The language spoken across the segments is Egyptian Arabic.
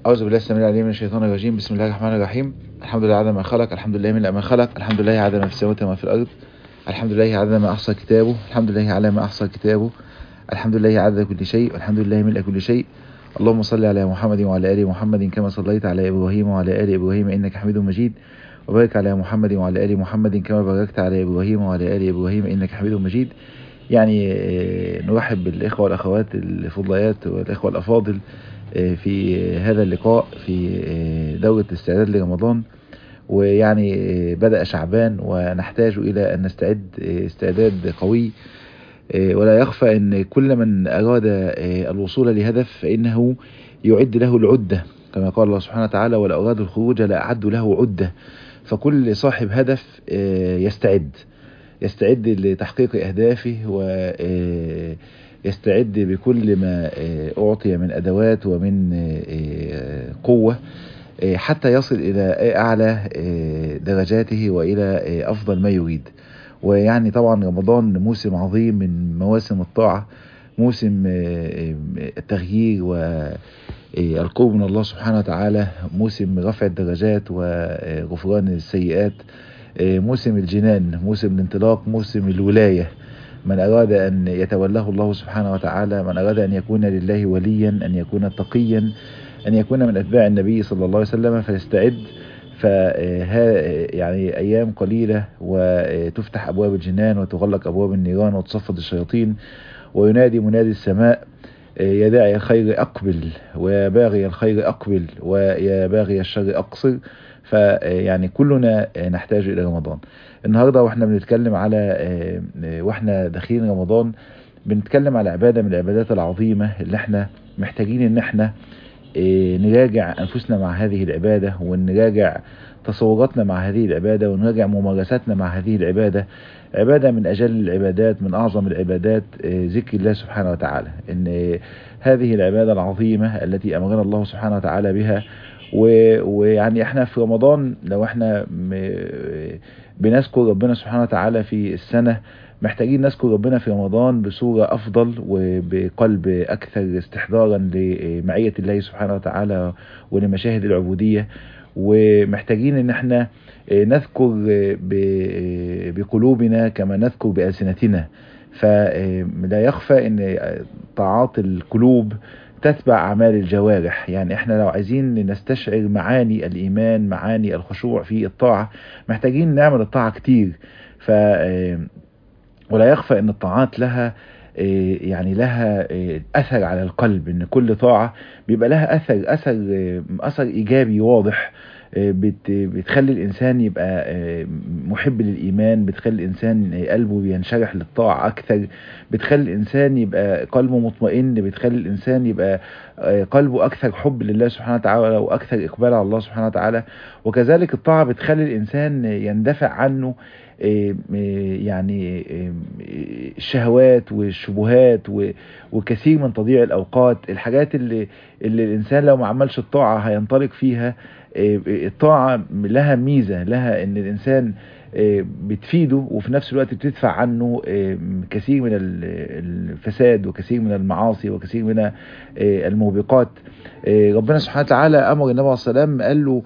أعوذ بالله السميع العليم من الشيطان الرجيم بسم الله الرحمن الرحيم الحمد لله عدد ما خلق الحمد لله من ما خلق الحمد لله عدد ما في السماوات وما في الأرض الحمد لله عدد ما أحصى كتابه الحمد لله على ما أحصى كتابه الحمد لله عدد كل شيء والحمد لله ملء كل شيء اللهم صل على محمد وعلى آل محمد كما صليت على إبراهيم وعلى آل إبراهيم إنك حميد مجيد وبارك على محمد وعلى آل محمد كما باركت على إبراهيم وعلى آل إبراهيم إنك حميد مجيد يعني نرحب بالإخوة والأخوات الفضليات والإخوة الأفاضل في هذا اللقاء في دورة استعداد لرمضان ويعني بدأ شعبان ونحتاج إلى أن نستعد استعداد قوي ولا يخفى أن كل من أراد الوصول لهدف فإنه يعد له العدة كما قال الله سبحانه وتعالى ولا أراد الخروج لأعد له عدة فكل صاحب هدف يستعد يستعد لتحقيق أهدافه ويستعد بكل ما أعطي من أدوات ومن قوة حتى يصل إلى أعلى درجاته وإلى أفضل ما يريد ويعني طبعا رمضان موسم عظيم من مواسم الطاعة موسم التغيير والقرب من الله سبحانه وتعالى موسم رفع الدرجات وغفران السيئات موسم الجنان موسم الانطلاق موسم الولاية من أراد أن يتولاه الله سبحانه وتعالى من أراد أن يكون لله وليا أن يكون تقيا أن يكون من أتباع النبي صلى الله عليه وسلم فيستعد فها يعني أيام قليلة وتفتح أبواب الجنان وتغلق أبواب النيران وتصفد الشياطين وينادي منادي السماء يا داعي الخير أقبل ويا باغي الخير أقبل ويا باغي الشر أقصر فيعني كلنا نحتاج إلى رمضان النهاردة واحنا بنتكلم على واحنا داخلين رمضان بنتكلم على عبادة من العبادات العظيمة اللي احنا محتاجين ان احنا نراجع أنفسنا مع هذه العبادة ونراجع تصوراتنا مع هذه العبادة ونراجع ممارساتنا مع هذه العبادة عبادة من أجل العبادات من أعظم العبادات ذكر الله سبحانه وتعالى إن هذه العبادة العظيمة التي أمرنا الله سبحانه وتعالى بها ويعني احنا في رمضان لو احنا بنذكر ربنا سبحانه وتعالى في السنة محتاجين نذكر ربنا في رمضان بصورة أفضل وبقلب أكثر استحضارا لمعية الله سبحانه وتعالى ولمشاهد العبودية ومحتاجين ان احنا نذكر بقلوبنا كما نذكر بألسنتنا فلا يخفى ان طاعات القلوب تتبع أعمال الجوارح يعني احنا لو عايزين نستشعر معاني الإيمان معاني الخشوع في الطاعة محتاجين نعمل الطاعة كتير ف ولا يخفى ان الطاعات لها يعني لها اثر على القلب ان كل طاعة بيبقى لها اثر اثر اثر ايجابي واضح بتخلي الانسان يبقى محب للايمان بتخلي الانسان قلبه بينشرح للطاعة اكثر بتخلي الانسان يبقى قلبه مطمئن بتخلي الانسان يبقى قلبه اكثر حب لله سبحانه وتعالى واكثر اقبال على الله سبحانه وتعالى وكذلك الطاعة بتخلي الانسان يندفع عنه يعني الشهوات والشبهات وكثير من تضييع الاوقات الحاجات اللي اللي الانسان لو ما عملش الطاعه هينطلق فيها الطاعه لها ميزه لها ان الانسان بتفيده وفي نفس الوقت بتدفع عنه كثير من الفساد وكثير من المعاصي وكثير من الموبقات ربنا سبحانه وتعالى امر النبي عليه الصلاه والسلام قال له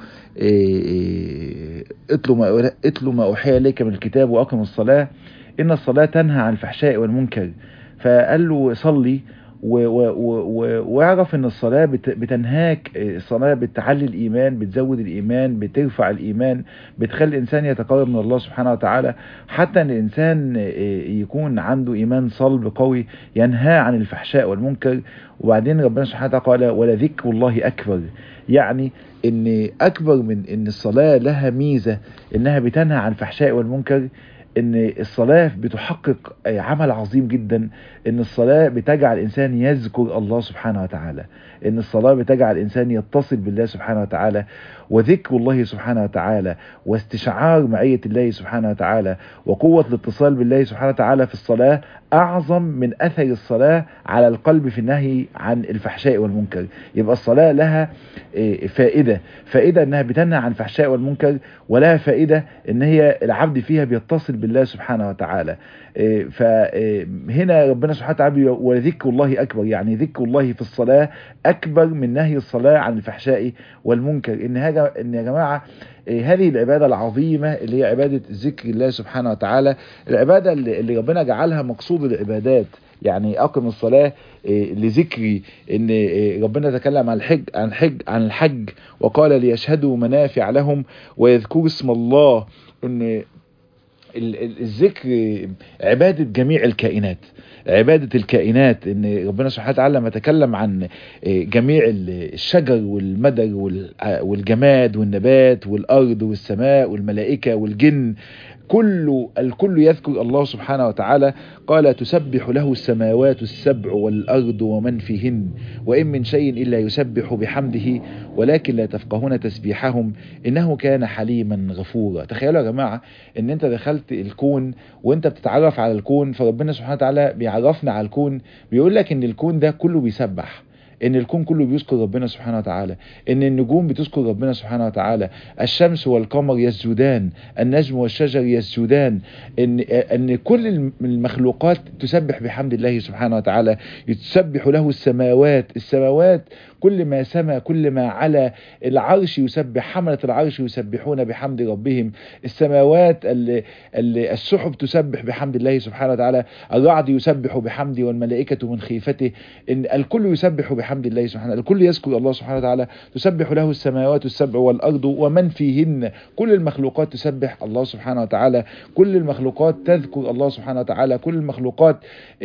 اتلوا ما اتلوا ما اوحي اليك من الكتاب واقم الصلاه ان الصلاه تنهى عن الفحشاء والمنكر فقال له صلي واعرف ان الصلاة بتنهاك الصلاة بتعلي الايمان بتزود الايمان بترفع الايمان بتخلي الانسان يتقرب من الله سبحانه وتعالى حتى ان الانسان يكون عنده ايمان صلب قوي ينهى عن الفحشاء والمنكر وبعدين ربنا سبحانه وتعالى قال ولذكر الله اكبر يعني ان اكبر من ان الصلاة لها ميزة انها بتنهى عن الفحشاء والمنكر ان الصلاة بتحقق عمل عظيم جدا ان الصلاة بتجعل الانسان يذكر الله سبحانه وتعالى ان الصلاة بتجعل الانسان يتصل بالله سبحانه وتعالى وذكر الله سبحانه وتعالى واستشعار معية الله سبحانه وتعالى وقوة الاتصال بالله سبحانه وتعالى في الصلاة أعظم من أثر الصلاة على القلب في النهي عن الفحشاء والمنكر يبقى الصلاة لها فائدة فائدة أنها بتنهى عن الفحشاء والمنكر ولها فائدة أن هي العبد فيها بيتصل بالله سبحانه وتعالى فهنا ربنا سبحانه وتعالى ولذكر الله أكبر يعني ذكر الله في الصلاة أكبر من نهي الصلاة عن الفحشاء والمنكر إن, هذا إن يا جماعة هذه العبادة العظيمة اللي هي عبادة ذكر الله سبحانه وتعالى العبادة اللي ربنا جعلها مقصود العبادات يعني أقم الصلاة لذكري ان ربنا تكلم عن الحج عن الحج عن الحج وقال ليشهدوا منافع لهم ويذكروا اسم الله ان الذكر عبادة جميع الكائنات عبادة الكائنات ان ربنا سبحانه وتعالى لما تكلم عن جميع الشجر والمدر والجماد والنبات والارض والسماء والملائكة والجن كل الكل يذكر الله سبحانه وتعالى قال تسبح له السماوات السبع والأرض ومن فيهن وإن من شيء إلا يسبح بحمده ولكن لا تفقهون تسبيحهم إنه كان حليما غفورا تخيلوا يا جماعة إن أنت دخلت الكون وأنت بتتعرف على الكون فربنا سبحانه وتعالى بيعرفنا على الكون بيقول لك إن الكون ده كله بيسبح ان الكون كله بيذكر ربنا سبحانه وتعالى ان النجوم بتذكر ربنا سبحانه وتعالى الشمس والقمر يسجدان النجم والشجر يسجدان ان ان كل المخلوقات تسبح بحمد الله سبحانه وتعالى يسبح له السماوات السماوات كل ما سما كل ما على العرش يسبح حملة العرش يسبحون بحمد ربهم السماوات اللي اللي السحب تسبح بحمد الله سبحانه وتعالى الرعد يسبح بحمده والملائكة من خيفته إن الكل يسبح بحمد الله سبحانه الكل يذكر الله سبحانه وتعالى تسبح له السماوات السبع والأرض ومن فيهن كل المخلوقات تسبح الله سبحانه وتعالى كل المخلوقات تذكر الله سبحانه وتعالى كل المخلوقات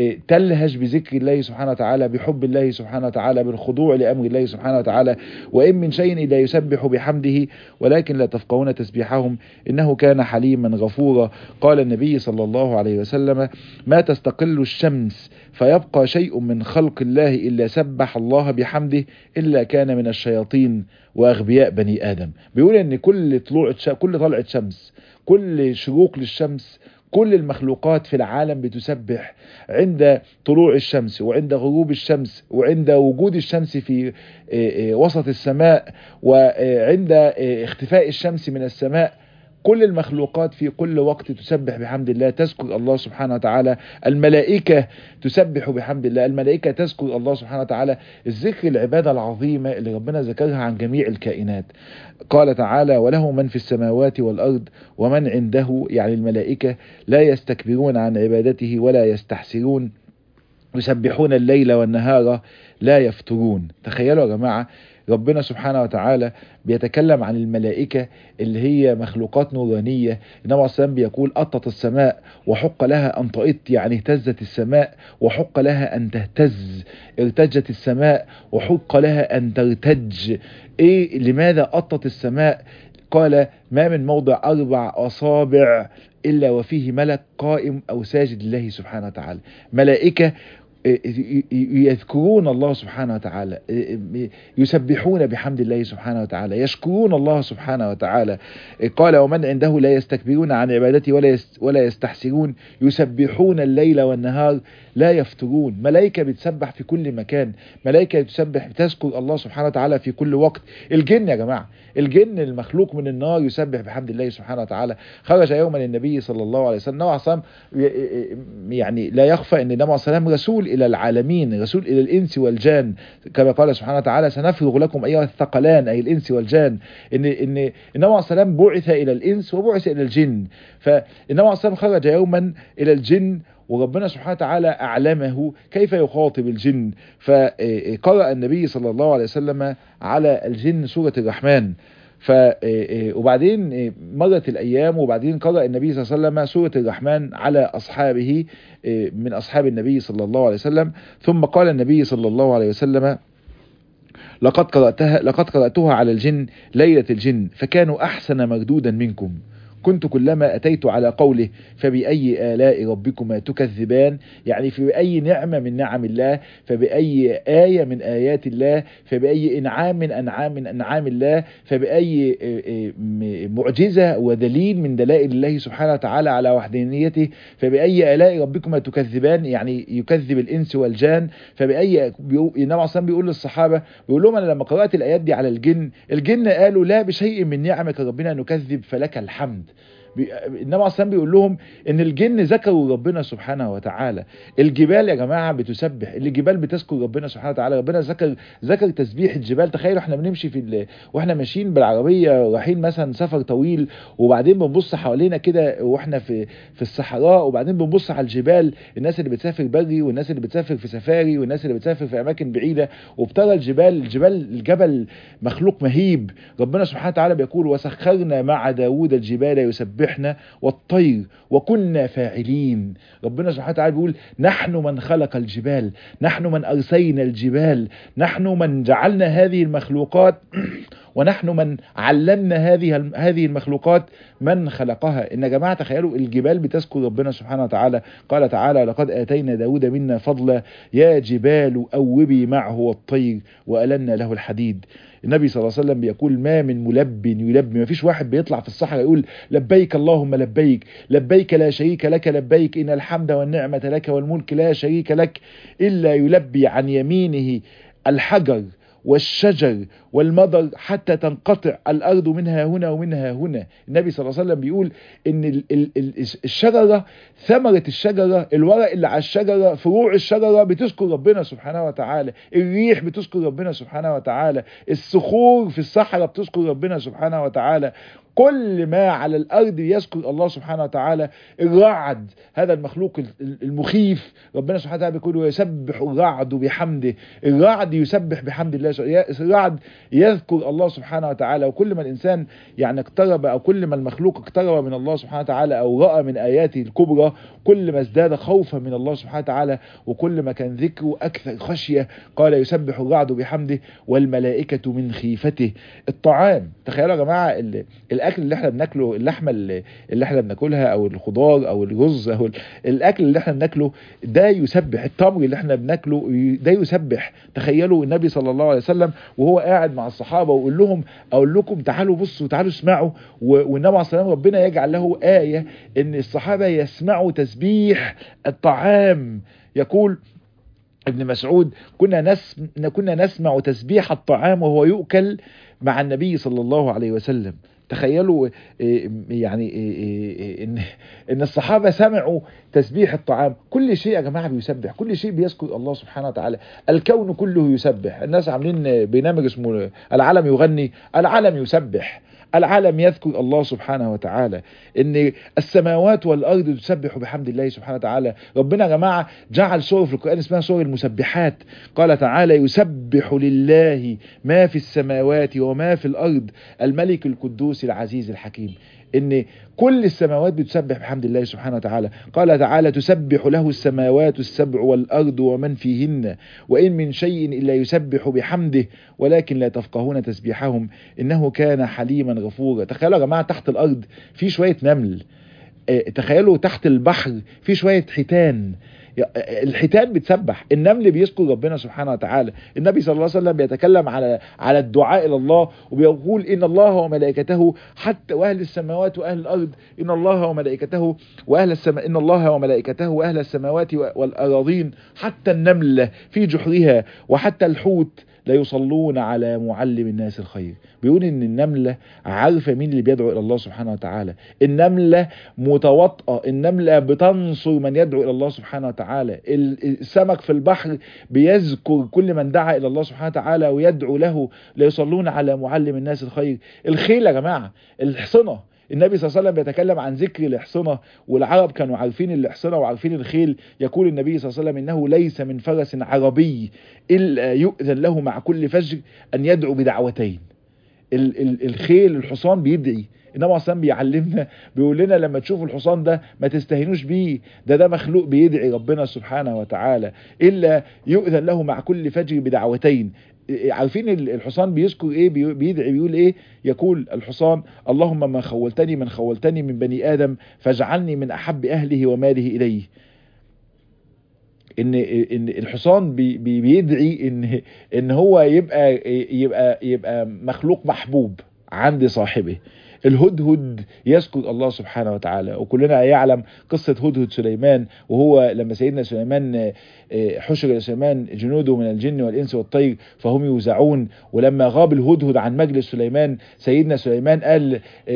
تلهج بذكر الله سبحانه وتعالى بحب الله سبحانه وتعالى بالخضوع لأمر الله سبحانه وتعالى وإن من شيء إلا يسبح بحمده ولكن لا تفقهون تسبيحهم إنه كان حليما غفورا قال النبي صلى الله عليه وسلم ما تستقل الشمس فيبقى شيء من خلق الله إلا سبح الله بحمده إلا كان من الشياطين وأغبياء بني آدم بيقول إن كل طلوع كل طلعة شمس كل شروق للشمس كل المخلوقات في العالم بتسبح عند طلوع الشمس وعند غروب الشمس وعند وجود الشمس في وسط السماء وعند اختفاء الشمس من السماء كل المخلوقات في كل وقت تسبح بحمد الله تذكر الله سبحانه وتعالى الملائكة تسبح بحمد الله الملائكة تذكر الله سبحانه وتعالى الذكر العبادة العظيمة اللي ربنا ذكرها عن جميع الكائنات قال تعالى وله من في السماوات والأرض ومن عنده يعني الملائكة لا يستكبرون عن عبادته ولا يستحسرون يسبحون الليل والنهار لا يفترون تخيلوا يا جماعة ربنا سبحانه وتعالى بيتكلم عن الملائكة اللي هي مخلوقات نورانية النبي عليه السلام بيقول أطت السماء وحق لها أن تئط يعني اهتزت السماء وحق لها أن تهتز ارتجت السماء وحق لها أن ترتج إيه لماذا أطت السماء قال ما من موضع أربع أصابع إلا وفيه ملك قائم أو ساجد لله سبحانه وتعالى ملائكة يذكرون الله سبحانه وتعالى يسبحون بحمد الله سبحانه وتعالى يشكرون الله سبحانه وتعالى قال ومن عنده لا يستكبرون عن عبادته ولا ولا يستحسرون يسبحون الليل والنهار لا يفترون ملائكة بتسبح في كل مكان ملائكة تسبح بتذكر الله سبحانه وتعالى في كل وقت الجن يا جماعة الجن المخلوق من النار يسبح بحمد الله سبحانه وتعالى خرج يوما النبي صلى الله عليه وسلم النبي عليه يعني لا يخفى ان النبي عليه السلام رسول الى العالمين رسول الى الانس والجان كما قال سبحانه وتعالى سنفرغ لكم ايها الثقلان اي الانس والجان ان ان النبي عليه السلام بعث الى الانس وبعث الى الجن فالنبي عليه السلام خرج يوما الى الجن وربنا سبحانه وتعالى أعلمه كيف يخاطب الجن فقرأ النبي صلى الله عليه وسلم على الجن سورة الرحمن ف وبعدين مرت الأيام وبعدين قرأ النبي صلى الله عليه وسلم سورة الرحمن على أصحابه من أصحاب النبي صلى الله عليه وسلم ثم قال النبي صلى الله عليه وسلم لقد قرأتها لقد قرأتها على الجن ليلة الجن فكانوا أحسن مردودا منكم كنت كلما أتيت على قوله فبأي آلاء ربكما تكذبان يعني في أي نعمة من نعم الله فبأي آية من آيات الله فبأي إنعام من أنعام من أنعام الله فبأي معجزة ودليل من دلائل الله سبحانه وتعالى على وحدانيته فبأي آلاء ربكما تكذبان يعني يكذب الإنس والجان فبأي النبي عليه الصلاة بيقول للصحابة بيقول لهم أنا لما قرأت الآيات دي على الجن الجن قالوا لا بشيء من نعمك ربنا نكذب فلك الحمد بي... النبي عليه الصلاه بيقول لهم ان الجن ذكروا ربنا سبحانه وتعالى الجبال يا جماعه بتسبح الجبال بتذكر ربنا سبحانه وتعالى ربنا ذكر ذكر تسبيح الجبال تخيلوا احنا بنمشي في ال... واحنا ماشيين بالعربيه رايحين مثلا سفر طويل وبعدين بنبص حوالينا كده واحنا في في الصحراء وبعدين بنبص على الجبال الناس اللي بتسافر بري والناس اللي بتسافر في سفاري والناس اللي بتسافر في اماكن بعيده وبترى الجبال الجبال الجبل مخلوق مهيب ربنا سبحانه وتعالى بيقول وسخرنا مع داود الجبال يسبحنا والطير وكنا فاعلين ربنا سبحانه وتعالى بيقول نحن من خلق الجبال نحن من أرسينا الجبال نحن من جعلنا هذه المخلوقات ونحن من علمنا هذه هذه المخلوقات من خلقها ان يا جماعه تخيلوا الجبال بتذكر ربنا سبحانه وتعالى قال تعالى لقد اتينا داود منا فضلا يا جبال اوبي معه والطير والنا له الحديد النبي صلى الله عليه وسلم بيقول ما من ملب يلبي ما فيش واحد بيطلع في الصحراء يقول لبيك اللهم لبيك لبيك لا شريك لك لبيك ان الحمد والنعمه لك والملك لا شريك لك الا يلبي عن يمينه الحجر والشجر والمضر حتى تنقطع الأرض منها هنا ومنها هنا النبي صلى الله عليه وسلم بيقول إن ال ال ال الشجرة ثمرة الشجرة الورق اللي على الشجرة فروع الشجرة بتذكر ربنا سبحانه وتعالى الريح بتذكر ربنا سبحانه وتعالى الصخور في الصحراء بتذكر ربنا سبحانه وتعالى كل ما على الارض يذكر الله سبحانه وتعالى الرعد هذا المخلوق المخيف ربنا سبحانه وتعالى بيقول ويسبح الرعد بحمده الرعد يسبح بحمد الله الرعد يذكر الله سبحانه وتعالى وكل ما الانسان يعني اقترب او كل ما المخلوق اقترب من الله سبحانه وتعالى او راى من اياته الكبرى كل ما ازداد خوفا من الله سبحانه وتعالى وكل ما كان ذكره اكثر خشيه قال يسبح الرعد بحمده والملائكه من خيفته الطعام تخيلوا يا جماعه الاكل اللي احنا بناكله اللحمه اللي, اللي احنا بناكلها او الخضار او الرز او الاكل اللي احنا بناكله ده يسبح التمر اللي احنا بناكله ده يسبح تخيلوا النبي صلى الله عليه وسلم وهو قاعد مع الصحابه ويقول لهم اقول لكم تعالوا بصوا تعالوا اسمعوا والنبي عليه الصلاه ربنا يجعل له ايه ان الصحابه يسمعوا تسبيح الطعام يقول ابن مسعود كنا نس كنا نسمع تسبيح الطعام وهو يؤكل مع النبي صلى الله عليه وسلم تخيلوا يعني ان ان الصحابه سمعوا تسبيح الطعام كل شيء يا جماعه بيسبح كل شيء بيذكر الله سبحانه وتعالى الكون كله يسبح الناس عاملين برنامج اسمه العالم يغني العالم يسبح العالم يذكر الله سبحانه وتعالى ان السماوات والارض تسبح بحمد الله سبحانه وتعالى ربنا يا جماعه جعل سوره في القران اسمها سوره المسبحات قال تعالى يسبح لله ما في السماوات وما في الارض الملك القدوس العزيز الحكيم ان كل السماوات بتسبح بحمد الله سبحانه وتعالى قال تعالى تسبح له السماوات السبع والأرض ومن فيهن وإن من شيء إلا يسبح بحمده ولكن لا تفقهون تسبيحهم إنه كان حليما غفورا تخيلوا يا جماعة تحت الأرض في شوية نمل تخيلوا تحت البحر في شوية حيتان الحيتان بتسبح النمل بيذكر ربنا سبحانه وتعالى النبي صلى الله عليه وسلم بيتكلم على على الدعاء الى الله وبيقول ان الله وملائكته حتى واهل السماوات واهل الارض ان الله وملائكته واهل السماء ان الله وملائكته واهل السماوات والاراضين حتى النمل في جحرها وحتى الحوت لا يصلون على معلم الناس الخير بيقول ان النملة عارفة مين اللي بيدعو الى الله سبحانه وتعالى النملة متواطئة النملة بتنصر من يدعو الى الله سبحانه وتعالى السمك في البحر بيذكر كل من دعا الى الله سبحانه وتعالى ويدعو له لا يصلون على معلم الناس الخير الخيل يا جماعة الحصنة النبي صلى الله عليه وسلم بيتكلم عن ذكر الحصنة والعرب كانوا عارفين الحصنة وعارفين الخيل يقول النبي صلى الله عليه وسلم إنه ليس من فرس عربي إلا يؤذن له مع كل فجر أن يدعو بدعوتين ال ال الخيل الحصان بيدعي انما اصلا بيعلمنا بيقول لنا لما تشوفوا الحصان ده ما تستهينوش بيه ده ده مخلوق بيدعي ربنا سبحانه وتعالى الا يؤذن له مع كل فجر بدعوتين عارفين الحصان بيذكر ايه بيدعي بيقول ايه يقول الحصان اللهم ما خولتني من خولتني من بني ادم فاجعلني من احب اهله وماله اليه ان ان الحصان بي بيدعي ان ان هو يبقى يبقى يبقى مخلوق محبوب عند صاحبه الهدهد يذكر الله سبحانه وتعالى وكلنا يعلم قصة هدهد سليمان وهو لما سيدنا سليمان حشر لسليمان جنوده من الجن والإنس والطير فهم يوزعون ولما غاب الهدهد عن مجلس سليمان سيدنا سليمان قال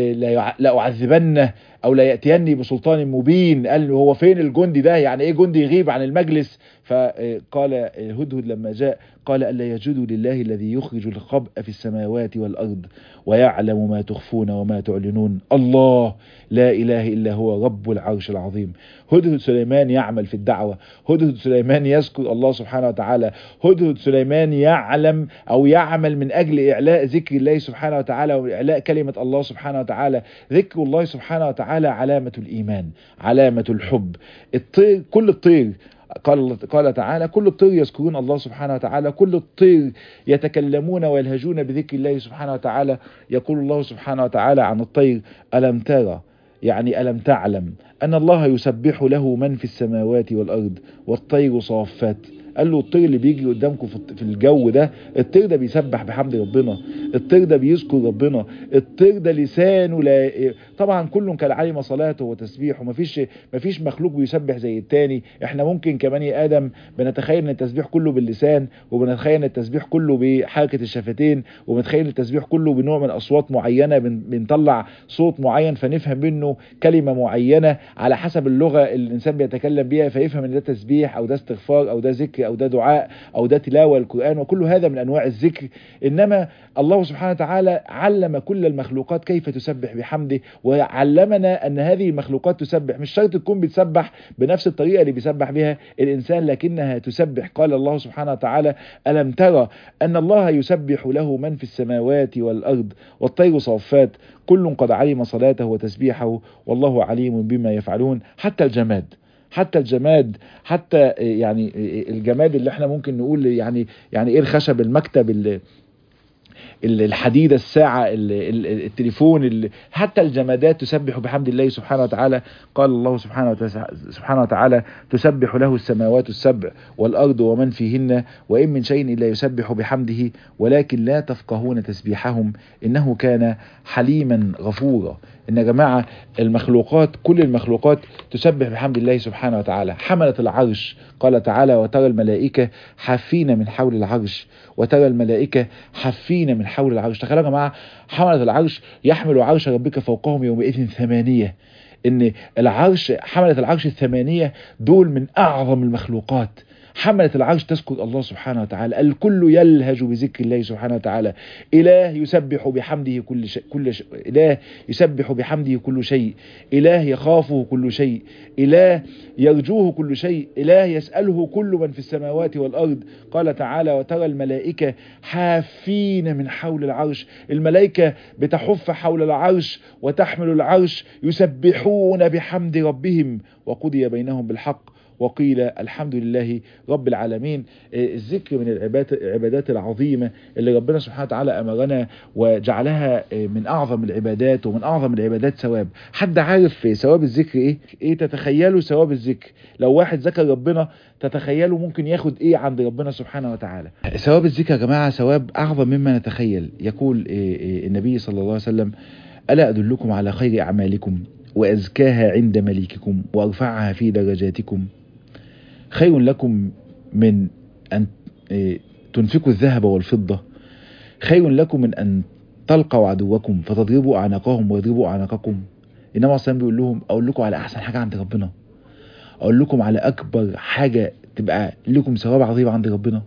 لا أعذبنه او لا ياتيني بسلطان مبين قال هو فين الجندي ده يعني ايه جندي يغيب عن المجلس فقال هدهد لما جاء قال الا يجدوا لله الذي يخرج الخبء في السماوات والارض ويعلم ما تخفون وما تعلنون الله لا اله الا هو رب العرش العظيم هدهد سليمان يعمل في الدعوه هدهد سليمان يذكر الله سبحانه وتعالى هدهد سليمان يعلم او يعمل من اجل اعلاء ذكر الله سبحانه وتعالى واعلاء كلمه الله سبحانه وتعالى ذكر الله سبحانه وتعالى علامه الايمان علامه الحب الطير كل الطير قال قال تعالى كل الطير يذكرون الله سبحانه وتعالى كل الطير يتكلمون ويلهجون بذكر الله سبحانه وتعالى يقول الله سبحانه وتعالى عن الطير ألم ترى يعني ألم تعلم أن الله يسبح له من في السماوات والأرض والطير صافات قال له الطير اللي بيجي قدامكم في الجو ده الطير ده بيسبح بحمد ربنا الطير ده بيذكر ربنا الطير ده لسانه لا طبعا كل كالعلم صلاته وتسبيحه مفيش مفيش مخلوق بيسبح زي التاني احنا ممكن كبني ادم بنتخيل ان التسبيح كله باللسان وبنتخيل ان التسبيح كله بحركه الشفتين وبنتخيل التسبيح كله بنوع من اصوات معينه بنطلع صوت معين فنفهم منه كلمه معينه على حسب اللغه اللي الانسان بيتكلم بيها فيفهم ان ده تسبيح او ده استغفار او ده ذكر او ده دعاء او ده تلاوه القران وكل هذا من انواع الذكر انما الله سبحانه وتعالى علم كل المخلوقات كيف تسبح بحمده وعلمنا ان هذه المخلوقات تسبح مش شرط تكون بتسبح بنفس الطريقه اللي بيسبح بها الانسان لكنها تسبح قال الله سبحانه وتعالى الم ترى ان الله يسبح له من في السماوات والارض والطير صافات كل قد علم صلاته وتسبيحه والله عليم بما يفعلون حتى الجماد حتى الجماد حتى يعني الجماد اللي احنا ممكن نقول يعني يعني ايه الخشب المكتب اللي الحديدة الساعة التليفون حتى الجمادات تسبح بحمد الله سبحانه وتعالى قال الله سبحانه سبحانه وتعالى تسبح له السماوات السبع والأرض ومن فيهن وإن من شيء إلا يسبح بحمده ولكن لا تفقهون تسبيحهم إنه كان حليما غفورا إن يا جماعة المخلوقات كل المخلوقات تسبح بحمد الله سبحانه وتعالى حملة العرش قال تعالى وترى الملائكة حافين من حول العرش وترى الملائكة حافين من حول العرش تخيلوا يا جماعة حملة العرش يحمل عرش ربك فوقهم يومئذ ثمانية ان العرش حملة العرش الثمانية دول من اعظم المخلوقات حملة العرش تذكر الله سبحانه وتعالى الكل يلهج بذكر الله سبحانه وتعالى إله يسبح بحمده كل شيء كل شيء إله يسبح بحمده كل شيء إله يخافه كل شيء إله يرجوه كل شيء إله يسأله كل من في السماوات والأرض قال تعالى وترى الملائكة حافين من حول العرش الملائكة بتحف حول العرش وتحمل العرش يسبحون بحمد ربهم وقضي بينهم بالحق وقيل الحمد لله رب العالمين الذكر من العبادات العظيمة اللي ربنا سبحانه وتعالى أمرنا وجعلها من أعظم العبادات ومن أعظم العبادات ثواب حد عارف ثواب الذكر إيه؟ إيه تتخيلوا ثواب الذكر لو واحد ذكر ربنا تتخيلوا ممكن ياخد إيه عند ربنا سبحانه وتعالى ثواب الذكر يا جماعة ثواب أعظم مما نتخيل يقول النبي صلى الله عليه وسلم ألا أدلكم على خير أعمالكم وأزكاها عند مليككم وأرفعها في درجاتكم خير لكم من أن تنفقوا الذهب والفضة خير لكم من أن تلقوا عدوكم فتضربوا أعناقهم ويضربوا أعناقكم إنما أصلا بيقول لهم أقول لكم على أحسن حاجة عند ربنا أقول لكم على أكبر حاجة تبقى لكم ثواب عظيم عند ربنا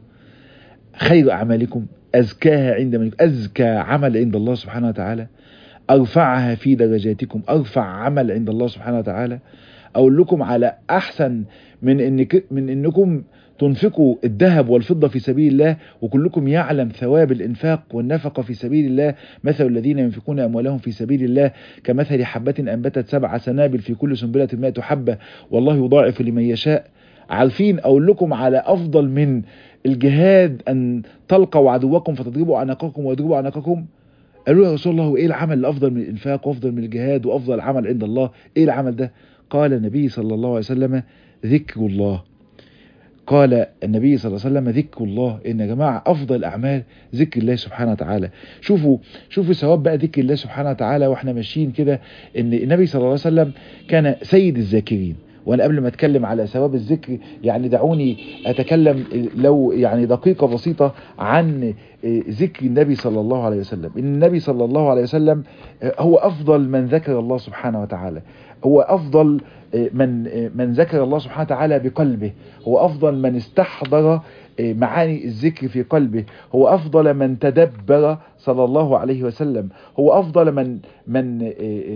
خير أعمالكم أزكاها عند ملك أزكى عمل عند الله سبحانه وتعالى أرفعها في درجاتكم أرفع عمل عند الله سبحانه وتعالى أقول لكم على أحسن من إنك من إنكم تنفقوا الذهب والفضة في سبيل الله وكلكم يعلم ثواب الإنفاق والنفقة في سبيل الله مثل الذين ينفقون أموالهم في سبيل الله كمثل حبة أنبتت سبع سنابل في كل سنبلة مائة حبة والله يضاعف لمن يشاء عارفين أقول لكم على أفضل من الجهاد أن تلقوا عدوكم فتضربوا عناقكم ويضربوا عناقكم قالوا يا رسول الله وإيه العمل الأفضل من الإنفاق وأفضل من الجهاد وأفضل عمل عند الله إيه العمل ده قال النبي صلى الله عليه وسلم ذكر الله قال النبي صلى الله عليه وسلم ذكر الله ان يا جماعه افضل الاعمال ذكر الله سبحانه وتعالى شوفوا شوفوا ثواب بقى ذكر الله سبحانه وتعالى واحنا ماشيين كده ان النبي صلى الله عليه وسلم كان سيد الذاكرين وانا قبل ما اتكلم على ثواب الذكر يعني دعوني اتكلم لو يعني دقيقه بسيطه عن ذكر النبي صلى الله عليه وسلم ان النبي صلى الله عليه وسلم هو افضل من ذكر الله سبحانه وتعالى هو افضل من من ذكر الله سبحانه وتعالى بقلبه هو افضل من استحضر معاني الذكر في قلبه هو افضل من تدبر صلى الله عليه وسلم هو افضل من من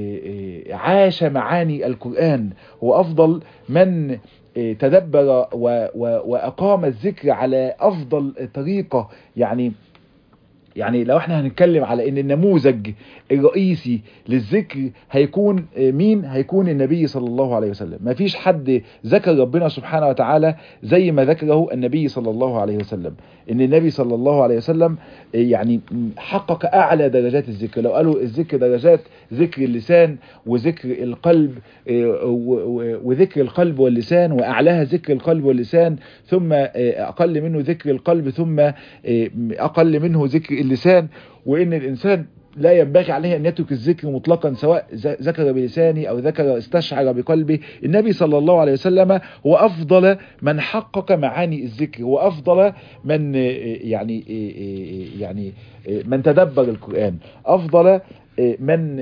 عاش معاني القرآن هو افضل من تدبر واقام الذكر على افضل طريقة يعني يعني لو احنا هنتكلم على ان النموذج الرئيسي للذكر هيكون مين هيكون النبي صلى الله عليه وسلم ما فيش حد ذكر ربنا سبحانه وتعالى زي ما ذكره النبي صلى الله عليه وسلم ان النبي صلى الله عليه وسلم يعني حقق اعلى درجات الذكر لو قالوا الذكر درجات ذكر اللسان وذكر القلب وذكر القلب واللسان واعلاها ذكر القلب واللسان ثم اقل منه ذكر القلب ثم اقل منه ذكر اللسان وان الانسان لا ينبغي عليه أن يترك الذكر مطلقا سواء ذكر بلسانه أو ذكر استشعر بقلبه النبي صلى الله عليه وسلم هو أفضل من حقق معاني الذكر هو أفضل من يعني يعني من تدبر القرآن أفضل من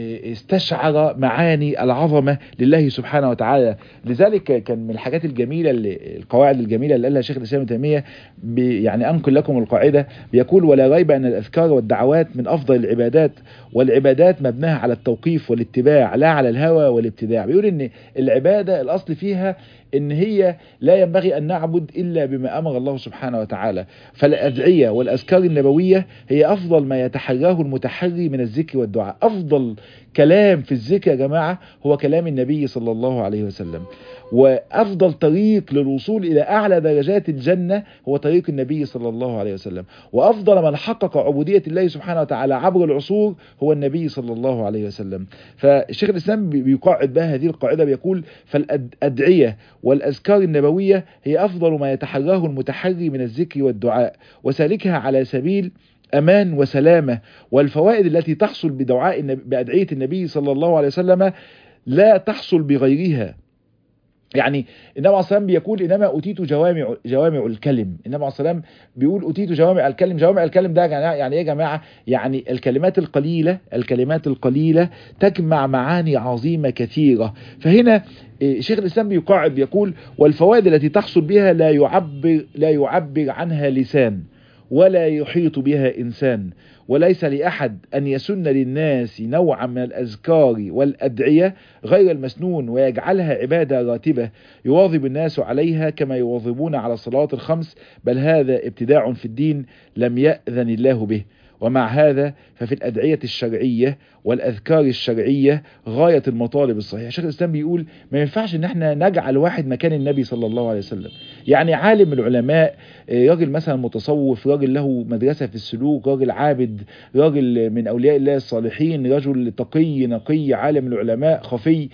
استشعر معاني العظمة لله سبحانه وتعالى لذلك كان من الحاجات الجميلة اللي القواعد الجميلة اللي قالها شيخ الإسلام تيمية يعني أنقل لكم القاعدة بيقول ولا ريب أن الأذكار والدعوات من أفضل العبادات والعبادات مبناها على التوقيف والاتباع لا على الهوى والابتداع بيقول ان العبادة الأصل فيها ان هي لا ينبغي ان نعبد الا بما امر الله سبحانه وتعالى فالادعيه والاذكار النبويه هي افضل ما يتحراه المتحري من الذكر والدعاء افضل كلام في الذكر يا جماعه هو كلام النبي صلى الله عليه وسلم وافضل طريق للوصول الى اعلى درجات الجنه هو طريق النبي صلى الله عليه وسلم وافضل من حقق عبوديه الله سبحانه وتعالى عبر العصور هو النبي صلى الله عليه وسلم فالشيخ الاسلام بيقاعد بها هذه القاعده بيقول فالادعيه والاذكار النبويه هي افضل ما يتحراه المتحري من الذكر والدعاء وسالكها على سبيل امان وسلامه والفوائد التي تحصل بدعاء بادعيه النبي صلى الله عليه وسلم لا تحصل بغيرها يعني النبي عليه الصلاه بيقول انما اوتيت جوامع جوامع الكلم النبي عليه الصلاه بيقول اوتيت جوامع الكلم جوامع الكلم ده يعني ايه يا جماعه يعني الكلمات القليله الكلمات القليله تجمع معاني عظيمه كثيره فهنا شيخ الاسلام بيقاعد بيقول والفوائد التي تحصل بها لا يعبر لا يعبر عنها لسان ولا يحيط بها انسان وليس لأحد أن يسن للناس نوعا من الأذكار والأدعية غير المسنون ويجعلها عبادة راتبة يواظب الناس عليها كما يواظبون على الصلوات الخمس بل هذا ابتداع في الدين لم يأذن الله به ومع هذا ففي الأدعية الشرعية والأذكار الشرعية غاية المطالب الصحيحة شيخ الإسلام بيقول ما ينفعش ان احنا نجعل واحد مكان النبي صلى الله عليه وسلم يعني عالم العلماء راجل مثلا متصوف راجل له مدرسة في السلوك راجل عابد راجل من أولياء الله الصالحين رجل تقي نقي عالم العلماء خفي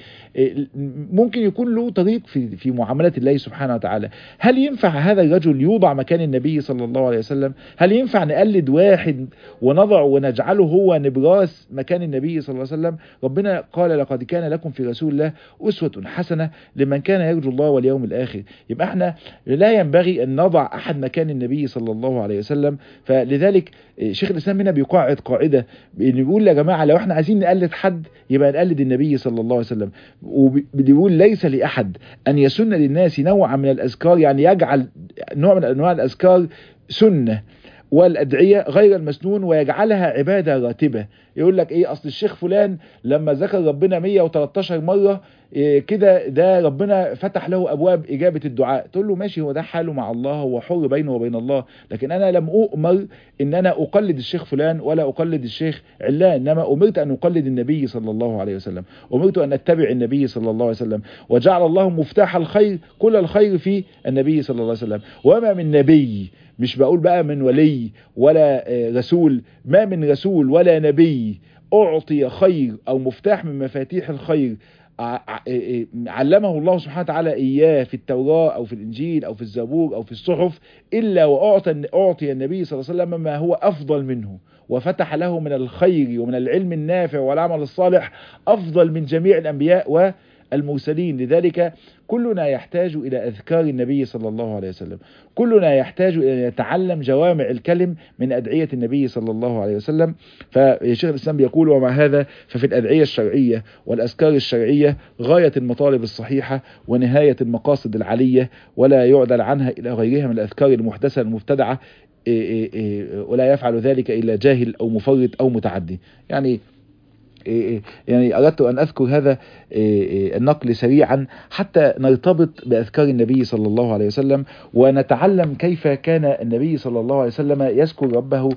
ممكن يكون له طريق في في معاملة الله سبحانه وتعالى هل ينفع هذا الرجل يوضع مكان النبي صلى الله عليه وسلم هل ينفع نقلد واحد ونضع ونجعله هو نبراس مكان النبي صلى الله عليه وسلم ربنا قال لقد كان لكم في رسول الله أسوة حسنة لمن كان يرجو الله واليوم الآخر يبقى احنا لا ينبغي أن نضع أحد مكان النبي صلى الله عليه وسلم فلذلك شيخ الإسلام هنا بيقاعد قاعدة إن بيقول يا جماعة لو احنا عايزين نقلد حد يبقى نقلد النبي صلى الله عليه وسلم وبيقول ليس لأحد أن يسن للناس نوعا من الأذكار يعني يجعل نوع من أنواع الأذكار سنة والأدعية غير المسنون ويجعلها عبادة راتبة يقول لك ايه اصل الشيخ فلان لما ذكر ربنا 113 مرة إيه كده ده ربنا فتح له ابواب اجابة الدعاء تقول له ماشي هو ده حاله مع الله هو حر بينه وبين الله لكن انا لم اؤمر ان انا اقلد الشيخ فلان ولا اقلد الشيخ علان انما امرت ان اقلد النبي صلى الله عليه وسلم امرت ان اتبع النبي صلى الله عليه وسلم وجعل الله مفتاح الخير كل الخير في النبي صلى الله عليه وسلم وما من نبي مش بقول بقى من ولي ولا رسول ما من رسول ولا نبي أعطي خير أو مفتاح من مفاتيح الخير علمه الله سبحانه وتعالى إياه في التوراة أو في الإنجيل أو في الزبور أو في الصحف إلا وأعطى أعطي النبي صلى الله عليه وسلم ما هو أفضل منه وفتح له من الخير ومن العلم النافع والعمل الصالح أفضل من جميع الأنبياء و المرسلين لذلك كلنا يحتاج إلى أذكار النبي صلى الله عليه وسلم كلنا يحتاج إلى أن يتعلم جوامع الكلم من أدعية النبي صلى الله عليه وسلم فشيخ الإسلام يقول ومع هذا ففي الأدعية الشرعية والأذكار الشرعية غاية المطالب الصحيحة ونهاية المقاصد العلية ولا يعدل عنها إلى غيرها من الأذكار المحدثة المبتدعة ولا يفعل ذلك إلا جاهل أو مفرط أو متعدي يعني يعني أردت أن أذكر هذا النقل سريعا حتى نرتبط بأذكار النبي صلى الله عليه وسلم ونتعلم كيف كان النبي صلى الله عليه وسلم يذكر ربه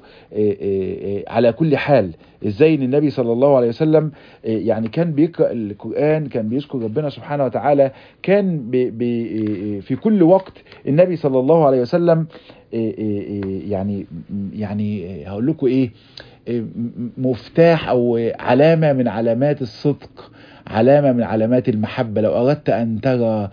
على كل حال ازاي ان النبي صلى الله عليه وسلم يعني كان بيقرأ القرآن كان بيذكر ربنا سبحانه وتعالى كان بي بي في كل وقت النبي صلى الله عليه وسلم يعني يعني هقول لكم ايه مفتاح او علامة من علامات الصدق علامة من علامات المحبة لو اردت ان ترى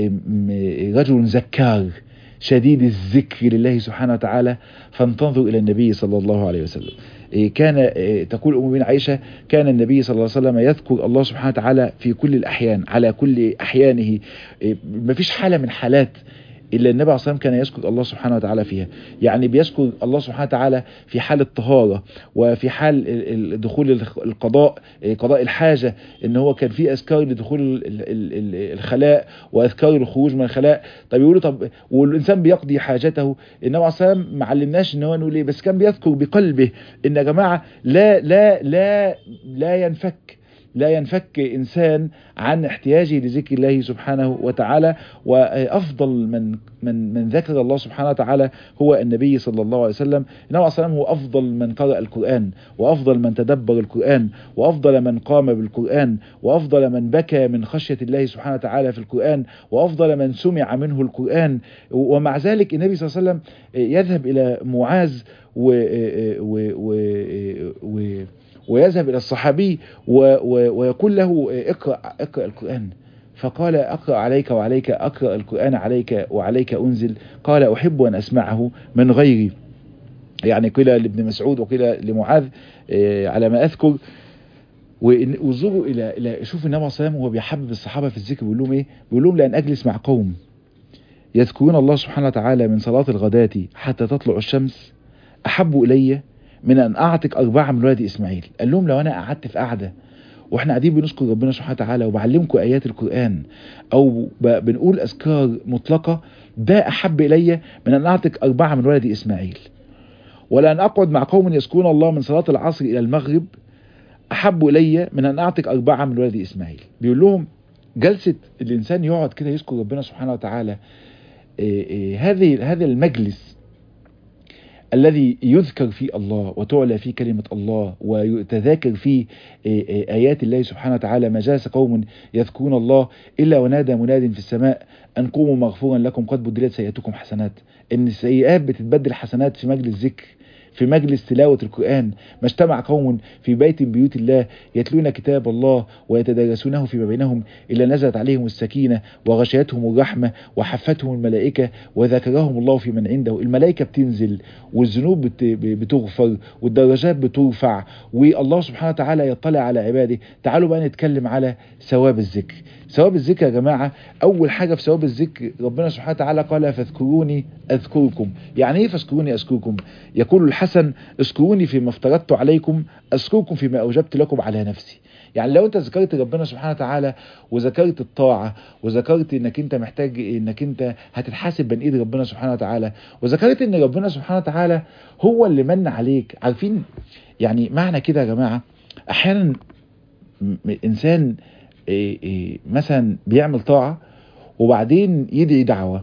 رجل زكار شديد الذكر لله سبحانه وتعالى فانتظر الى النبي صلى الله عليه وسلم كان تقول ام بن عائشه كان النبي صلى الله عليه وسلم يذكر الله سبحانه وتعالى في كل الاحيان على كل احيانه ما فيش حاله من حالات إلا النبي عليه الصلاة كان يذكر الله سبحانه وتعالى فيها يعني بيذكر الله سبحانه وتعالى في حال الطهارة وفي حال دخول القضاء قضاء الحاجة ان هو كان في أذكار لدخول الخلاء وأذكار الخروج من الخلاء طب يقولوا طب والإنسان بيقضي حاجته النبي عليه الصلاة ما علمناش ان هو نقول ايه بس كان بيذكر بقلبه ان يا جماعة لا لا لا لا ينفك لا ينفك إنسان عن احتياجه لذكر الله سبحانه وتعالى وأفضل من من من ذكر الله سبحانه وتعالى هو النبي صلى الله عليه وسلم النبي عليه الصلاة هو أفضل من قرأ القرآن وأفضل من تدبر القرآن وأفضل من قام بالقرآن وأفضل من بكى من خشية الله سبحانه وتعالى في القرآن وأفضل من سمع منه القرآن ومع ذلك النبي صلى الله عليه وسلم يذهب إلى معاذ و, و, و, و ويذهب إلى الصحابي ويقول له اقرأ, اقرأ القرآن فقال أقرأ عليك وعليك أقرأ القرآن عليك وعليك أنزل قال أحب أن أسمعه من غيري يعني قيل لابن مسعود وقيل لمعاذ على ما أذكر وانظروا إلى إلى شوف النبي صلى الله عليه وسلم وهو بيحبب الصحابة في الذكر بيقول لهم إيه؟ بيقول لهم لأن أجلس مع قوم يذكرون الله سبحانه وتعالى من صلاة الغداة حتى تطلع الشمس أحب إلي من أن أعتق أربعة من ولد إسماعيل قال لهم لو أنا قعدت في قعدة واحنا قاعدين بنذكر ربنا سبحانه وتعالى وبعلمكم آيات القرآن أو بنقول أذكار مطلقة ده أحب إلي من أن أعتق أربعة من ولد إسماعيل ولأن أقعد مع قوم يذكرون الله من صلاة العصر إلى المغرب أحب إلي من أن أعتق أربعة من ولد إسماعيل بيقول لهم جلسة الإنسان يقعد كده يذكر ربنا سبحانه وتعالى هذه هذا المجلس الذي يذكر فيه الله وتعلى فيه كلمة الله ويتذاكر فيه آيات الله سبحانه وتعالى ما جاس قوم يذكرون الله إلا ونادى مناد في السماء أن قوموا مغفورا لكم قد بدلت سيئاتكم حسنات إن السيئات بتتبدل حسنات في مجلس ذكر في مجلس تلاوة القرآن ما اجتمع قوم في بيت من بيوت الله يتلون كتاب الله ويتدارسونه فيما بينهم إلا نزلت عليهم السكينة وغشيتهم الرحمة وحفتهم الملائكة وذكرهم الله في من عنده الملائكة بتنزل والذنوب بتغفر والدرجات بترفع والله سبحانه وتعالى يطلع على عباده تعالوا بقى نتكلم على ثواب الذكر ثواب الذكر يا جماعة أول حاجة في ثواب الذكر ربنا سبحانه وتعالى قال فاذكروني أذكركم يعني إيه فاذكروني أذكركم يقول الحسن اذكروني فيما افترضت عليكم أذكركم فيما أوجبت لكم على نفسي يعني لو انت ذكرت ربنا سبحانه وتعالى وذكرت الطاعة وذكرت انك انت محتاج انك انت هتتحاسب بين ايد ربنا سبحانه وتعالى وذكرت ان ربنا سبحانه وتعالى هو اللي من عليك عارفين يعني معنى كده يا جماعة احيانا انسان إيه إيه مثلا بيعمل طاعة وبعدين يدعي دعوة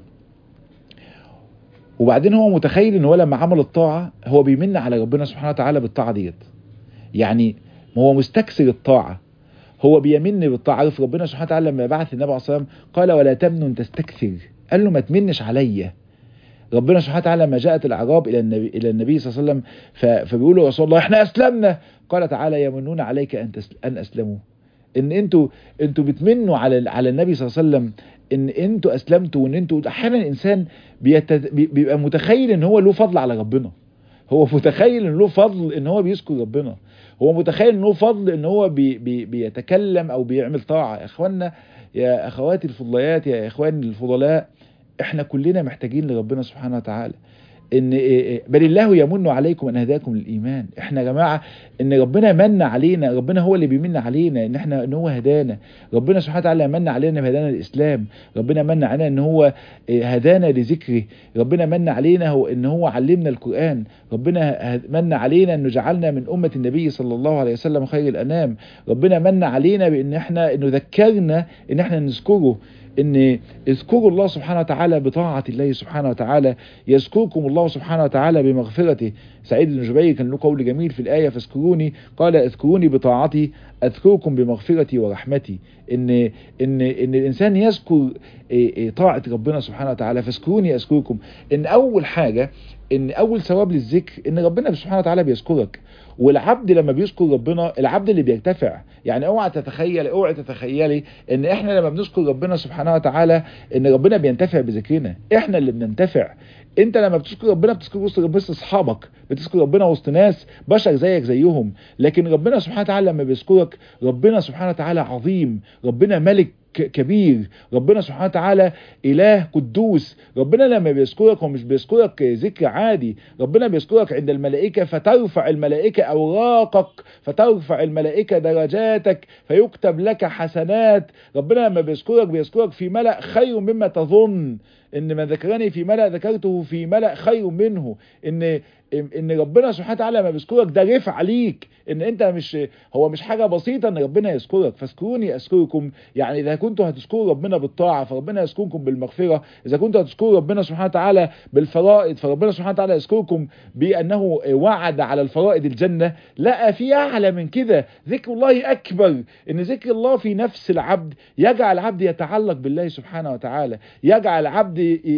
وبعدين هو متخيل ان هو لما عمل الطاعة هو بيمن على ربنا سبحانه وتعالى بالطاعة ديت يعني هو مستكثر الطاعة هو بيمن بالطاعة عارف ربنا سبحانه وتعالى لما بعث النبي عليه الصلاة والسلام قال ولا تمنن تستكثر قال له ما تمنش عليا ربنا سبحانه وتعالى لما جاءت الاعراب الى النبي الى النبي صلى الله عليه وسلم فبيقولوا يا رسول الله احنا اسلمنا قال تعالى يمنون عليك ان ان اسلموا ان انتوا انتوا بتمنوا على على النبي صلى الله عليه وسلم ان انتوا اسلمتوا وان انتوا احيانا الانسان بيتد... بيبقى متخيل ان هو له فضل على ربنا هو متخيل ان له فضل ان هو بيذكر ربنا هو متخيل ان له فضل ان هو بي بي بيتكلم او بيعمل طاعه يا اخوانا يا اخواتي الفضليات يا اخواني الفضلاء احنا كلنا محتاجين لربنا سبحانه وتعالى ان بل الله يمن عليكم ان هداكم للايمان احنا يا جماعه ان ربنا من علينا ربنا هو اللي بيمن علينا ان احنا ان هو هدانا ربنا سبحانه وتعالى من علينا بهدانا الاسلام ربنا من علينا ان هو هدانا لذكره ربنا من علينا هو ان هو علمنا القران ربنا من علينا انه جعلنا من امه النبي صلى الله عليه وسلم خير الانام ربنا من علينا بان احنا انه ذكرنا ان احنا نذكره ان اذكروا الله سبحانه وتعالى بطاعة الله سبحانه وتعالى يذكركم الله سبحانه وتعالى بمغفرته سعيد بن جبير كان له قول جميل في الآية فاذكروني قال اذكروني بطاعتي اذكركم بمغفرتي ورحمتي ان ان ان الانسان يذكر طاعة ربنا سبحانه وتعالى فاذكروني اذكركم ان اول حاجة ان اول ثواب للذكر ان ربنا سبحانه وتعالى بيذكرك والعبد لما بيذكر ربنا العبد اللي بيرتفع يعني اوعى تتخيل اوعى تتخيلي ان احنا لما بنذكر ربنا سبحانه وتعالى ان ربنا بينتفع بذكرنا احنا اللي بننتفع انت لما بتذكر ربنا بتذكر وسط وسط اصحابك بتذكر ربنا وسط ناس بشر زيك زيهم لكن ربنا سبحانه وتعالى لما بيذكرك ربنا سبحانه وتعالى عظيم ربنا ملك كبير ربنا سبحانه وتعالى إله قدوس ربنا لما بيذكرك هو مش بيذكرك ذكر عادي ربنا بيذكرك عند الملائكة فترفع الملائكة أوراقك فترفع الملائكة درجاتك فيكتب لك حسنات ربنا لما بيذكرك بيذكرك في ملأ خير مما تظن ان من ذكرني في ملأ ذكرته في ملأ خير منه ان ان ربنا سبحانه وتعالى لما بيذكرك ده رفع ليك ان انت مش هو مش حاجه بسيطه ان ربنا يذكرك فاذكروني اذكركم يعني اذا كنتوا هتذكروا ربنا بالطاعه فربنا يذكركم بالمغفره اذا كنتوا هتذكروا ربنا سبحانه وتعالى بالفرائض فربنا سبحانه وتعالى يذكركم بانه وعد على الفرائض الجنه لا في اعلى من كده ذكر الله اكبر ان ذكر الله في نفس العبد يجعل العبد يتعلق بالله سبحانه وتعالى يجعل العبد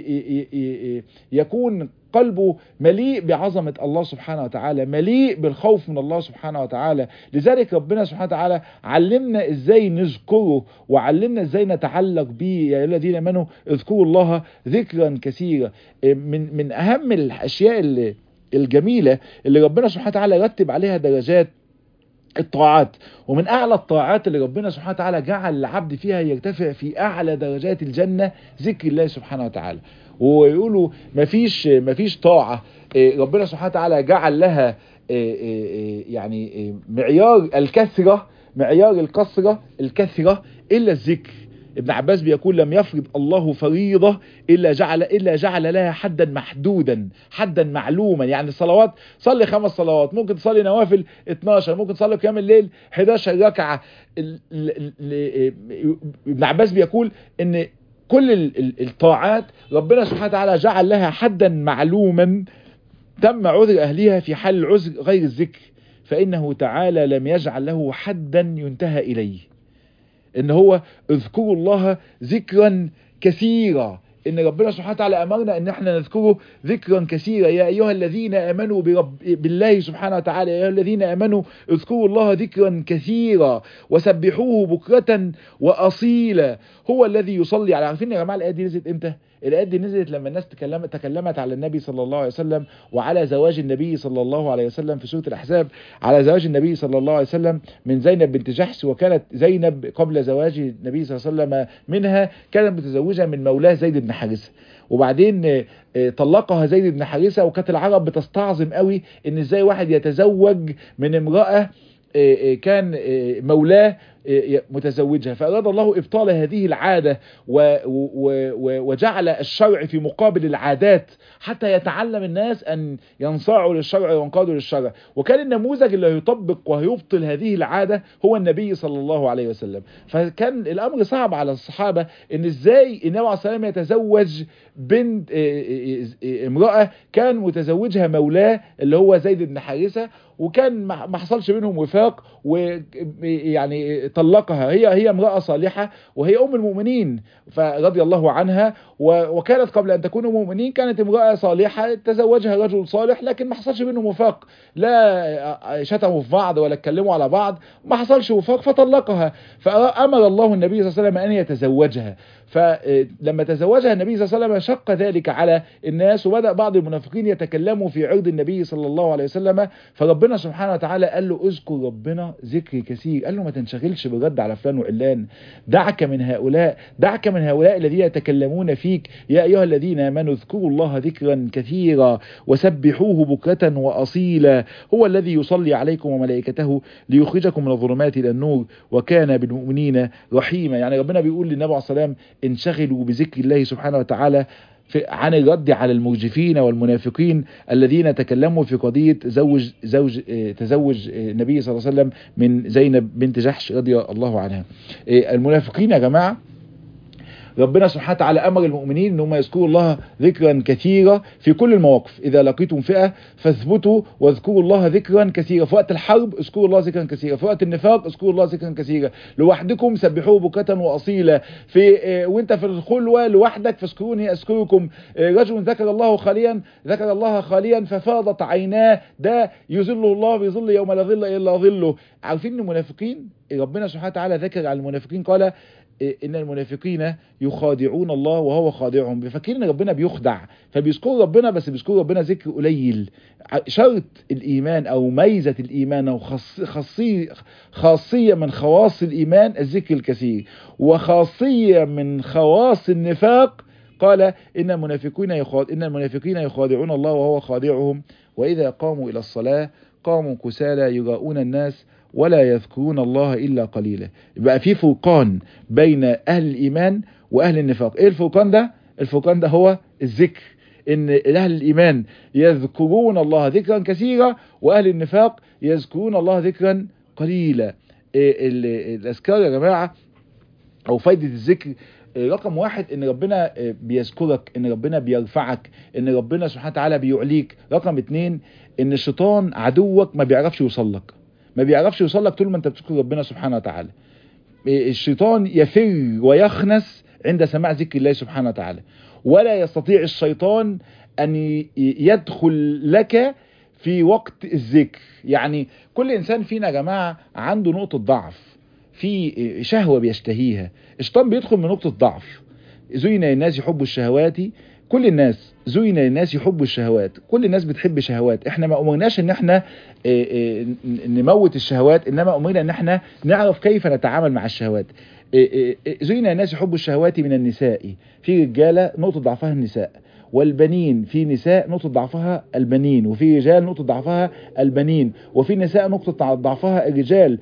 يكون قلبه مليء بعظمة الله سبحانه وتعالى مليء بالخوف من الله سبحانه وتعالى لذلك ربنا سبحانه وتعالى علمنا ازاي نذكره وعلمنا ازاي نتعلق به يا الذين امنوا اذكروا الله ذكرا كثيرا من من اهم الاشياء اللي الجميلة اللي ربنا سبحانه وتعالى رتب عليها درجات الطاعات ومن اعلى الطاعات اللي ربنا سبحانه وتعالى جعل العبد فيها يرتفع في اعلى درجات الجنة ذكر الله سبحانه وتعالى ويقولوا مفيش مفيش طاعة ربنا سبحانه وتعالى جعل لها يعني معيار الكثرة معيار الكثرة الكثرة إلا الذكر ابن عباس بيقول لم يفرض الله فريضة إلا جعل إلا جعل لها حدا محدودا حدا معلوما يعني الصلوات صلي خمس صلوات ممكن تصلي نوافل 12 ممكن تصلي قيام الليل 11 ركعة ابن عباس بيقول ان كل الطاعات ربنا سبحانه وتعالى جعل لها حدا معلوما تم عذر أهلها في حال العذر غير الذكر فإنه تعالى لم يجعل له حدا ينتهى إليه إن هو اذكروا الله ذكرا كثيرا ان ربنا سبحانه وتعالى امرنا ان احنا نذكره ذكرا كثيرا يا ايها الذين امنوا برب بالله سبحانه وتعالى يا ايها الذين امنوا اذكروا الله ذكرا كثيرا وسبحوه بكرة واصيلا هو الذي يصلي على عارفين يا جماعه الايه دي نزلت امتى الايه دي نزلت لما الناس تكلمت تكلمت على النبي صلى الله عليه وسلم وعلى زواج النبي صلى الله عليه وسلم في سوره الاحزاب على زواج النبي صلى الله عليه وسلم من زينب بنت جحش وكانت زينب قبل زواج النبي صلى الله عليه وسلم منها كانت متزوجه من مولاه زيد بن حارثه وبعدين طلقها زيد بن حارثه وكانت العرب بتستعظم قوي ان ازاي واحد يتزوج من امراه كان مولاه متزوجها فأراد الله إبطال هذه العادة و و وجعل الشرع في مقابل العادات حتى يتعلم الناس أن ينصاعوا للشرع وينقادوا للشرع وكان النموذج اللي هيطبق وهيبطل هذه العادة هو النبي صلى الله عليه وسلم فكان الأمر صعب على الصحابة أن إزاي النبي عليه السلام يتزوج بنت امرأة كان متزوجها مولاه اللي هو زيد بن حارثة وكان ما ما حصلش بينهم وفاق ويعني طلقها هي هي امراه صالحه وهي ام المؤمنين فرضي الله عنها و- وكانت قبل ان تكون مؤمنين كانت امراه صالحه تزوجها رجل صالح لكن ما حصلش بينهم وفاق لا شتموا في بعض ولا اتكلموا على بعض ما حصلش وفاق فطلقها فامر الله النبي صلى الله عليه وسلم ان يتزوجها فلما تزوجها النبي صلى الله عليه وسلم شق ذلك على الناس وبدا بعض المنافقين يتكلموا في عرض النبي صلى الله عليه وسلم فربنا سبحانه وتعالى قال له اذكر ربنا ذكر كثير قال له ما تنشغلش بالرد على فلان وعلان دعك من هؤلاء دعك من هؤلاء الذين يتكلمون فيك يا ايها الذين امنوا اذكروا الله ذكرا كثيرا وسبحوه بكرة واصيلا هو الذي يصلي عليكم وملائكته ليخرجكم من الظلمات الى النور وكان بالمؤمنين رحيما يعني ربنا بيقول للنبي عليه الصلاه والسلام انشغلوا بذكر الله سبحانه وتعالى في عن الرد على المرجفين والمنافقين الذين تكلموا في قضية زوج زوج آه، تزوج آه، النبي صلى الله عليه وسلم من زينب بنت جحش رضي الله عنها آه، المنافقين يا جماعة ربنا سبحانه وتعالى امر المؤمنين ان هم يذكروا الله ذكرا كثيرا في كل المواقف اذا لقيتم فئه فاثبتوا واذكروا الله ذكرا كثيرا في وقت الحرب اذكروا الله ذكرا كثيرا في وقت النفاق اذكروا الله ذكرا كثيرا لوحدكم سبحوه بكرة واصيلا في آه، وانت في الخلوه لوحدك فاذكروني اذكركم آه، رجل ذكر الله خاليا ذكر الله خاليا ففاضت عيناه ده يظله الله بظل يوم لا ظل الا ظله عارفين ان المنافقين ربنا سبحانه وتعالى ذكر على المنافقين قال ان المنافقين يخادعون الله وهو خادعهم بيفكرين ان ربنا بيخدع فبيذكروا ربنا بس بيذكروا ربنا ذكر قليل ع- شرط الايمان او ميزه الايمان او خاص- خاصيه خاصيه من خواص الايمان الذكر الكثير وخاصيه من خواص النفاق قال ان المنافقين يخاد ان المنافقين يخادعون الله وهو خادعهم واذا قاموا الى الصلاه قاموا كسالى يراؤون الناس ولا يذكرون الله الا قليلا يبقى في فرقان بين اهل الايمان واهل النفاق ايه الفرقان ده الفرقان ده هو الذكر ان اهل الايمان يذكرون الله ذكرا كثيرا واهل النفاق يذكرون الله ذكرا قليلا إيه ال- الاذكار يا جماعه او فايده الذكر إيه رقم واحد ان ربنا إيه بيذكرك ان ربنا بيرفعك ان ربنا سبحانه وتعالى بيعليك رقم اتنين ان الشيطان عدوك ما بيعرفش يوصل لك ما بيعرفش يوصل لك طول ما انت بتذكر ربنا سبحانه وتعالى إيه الشيطان يفر ويخنس عند سماع ذكر الله سبحانه وتعالى ولا يستطيع الشيطان ان ي- يدخل لك في وقت الذكر يعني كل انسان فينا يا جماعه عنده نقطه ضعف في شهوه بيشتهيها الشيطان بيدخل من نقطه ضعف زين للناس يحبوا الشهوات كل الناس زين للناس يحبوا الشهوات كل الناس بتحب شهوات احنا ما امرناش ان احنا اه، اه، ن- نموت الشهوات انما امرنا ان احنا نعرف كيف نتعامل مع الشهوات اه، اه، اه، زين للناس يحبوا الشهوات من النساء في رجاله نقطه ضعفها النساء والبنين في نساء نقطة ضعفها البنين وفي رجال نقطة ضعفها البنين وفي نساء نقطة ضعفها الرجال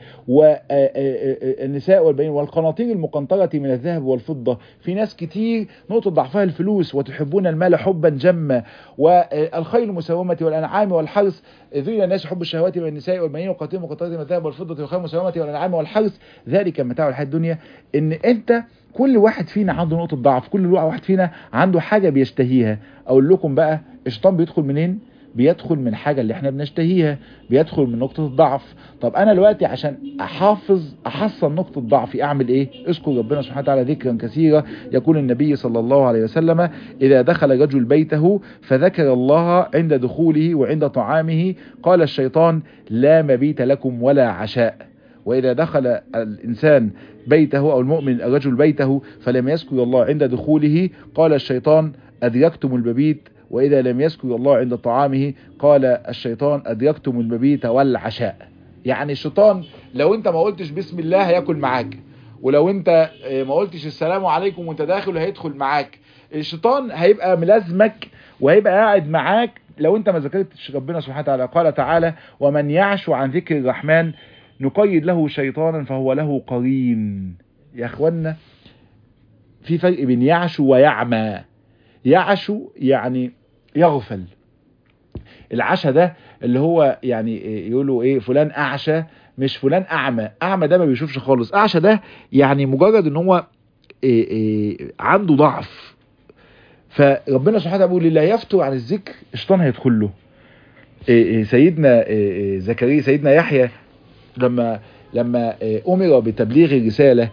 والنساء والبنين والقناطير المقنطرة من الذهب والفضة في ناس كتير نقطة ضعفها الفلوس وتحبون المال حبا جما والخيل المسومة والأنعام والحرث ذل الناس حب الشهوات من النساء والبنين والقناطير المقنطرة من الذهب والفضة والخيل المسومة والأنعام والحرث ذلك متاع الحياة الدنيا ان انت كل واحد فينا عنده نقطة ضعف كل واحد فينا عنده حاجة بيشتهيها اقول لكم بقى الشيطان بيدخل منين بيدخل من حاجة اللي احنا بنشتهيها بيدخل من نقطة الضعف طب انا دلوقتي عشان احافظ احصن نقطة ضعفي اعمل ايه اذكر ربنا سبحانه وتعالى ذكرا كثيرا يقول النبي صلى الله عليه وسلم اذا دخل رجل بيته فذكر الله عند دخوله وعند طعامه قال الشيطان لا مبيت لكم ولا عشاء وإذا دخل الإنسان بيته أو المؤمن الرجل بيته فلم يذكر الله عند دخوله قال الشيطان أدركتم المبيت وإذا لم يذكر الله عند طعامه قال الشيطان أدركتم المبيت والعشاء يعني الشيطان لو انت ما قلتش بسم الله هياكل معاك ولو انت آه، ما قلتش السلام عليكم وانت داخل هيدخل معاك الشيطان هيبقى ملازمك وهيبقى قاعد معاك لو انت ما ذكرتش ربنا سبحانه وتعالى قال تعالى ومن يعش عن ذكر الرحمن نقيد له شيطانا فهو له قرين يا اخوانا في فرق بين يعشو ويعمى يعشو يعني يغفل العشا ده اللي هو يعني إيه يقولوا ايه فلان اعشى مش فلان اعمى اعمى ده ما بيشوفش خالص اعشى ده يعني مجرد ان هو إيه إيه عنده ضعف فربنا سبحانه وتعالى بيقول اللي هيفتر عن الذكر الشيطان هيدخل له سيدنا زكريا سيدنا يحيى لما لما امر بتبليغ الرساله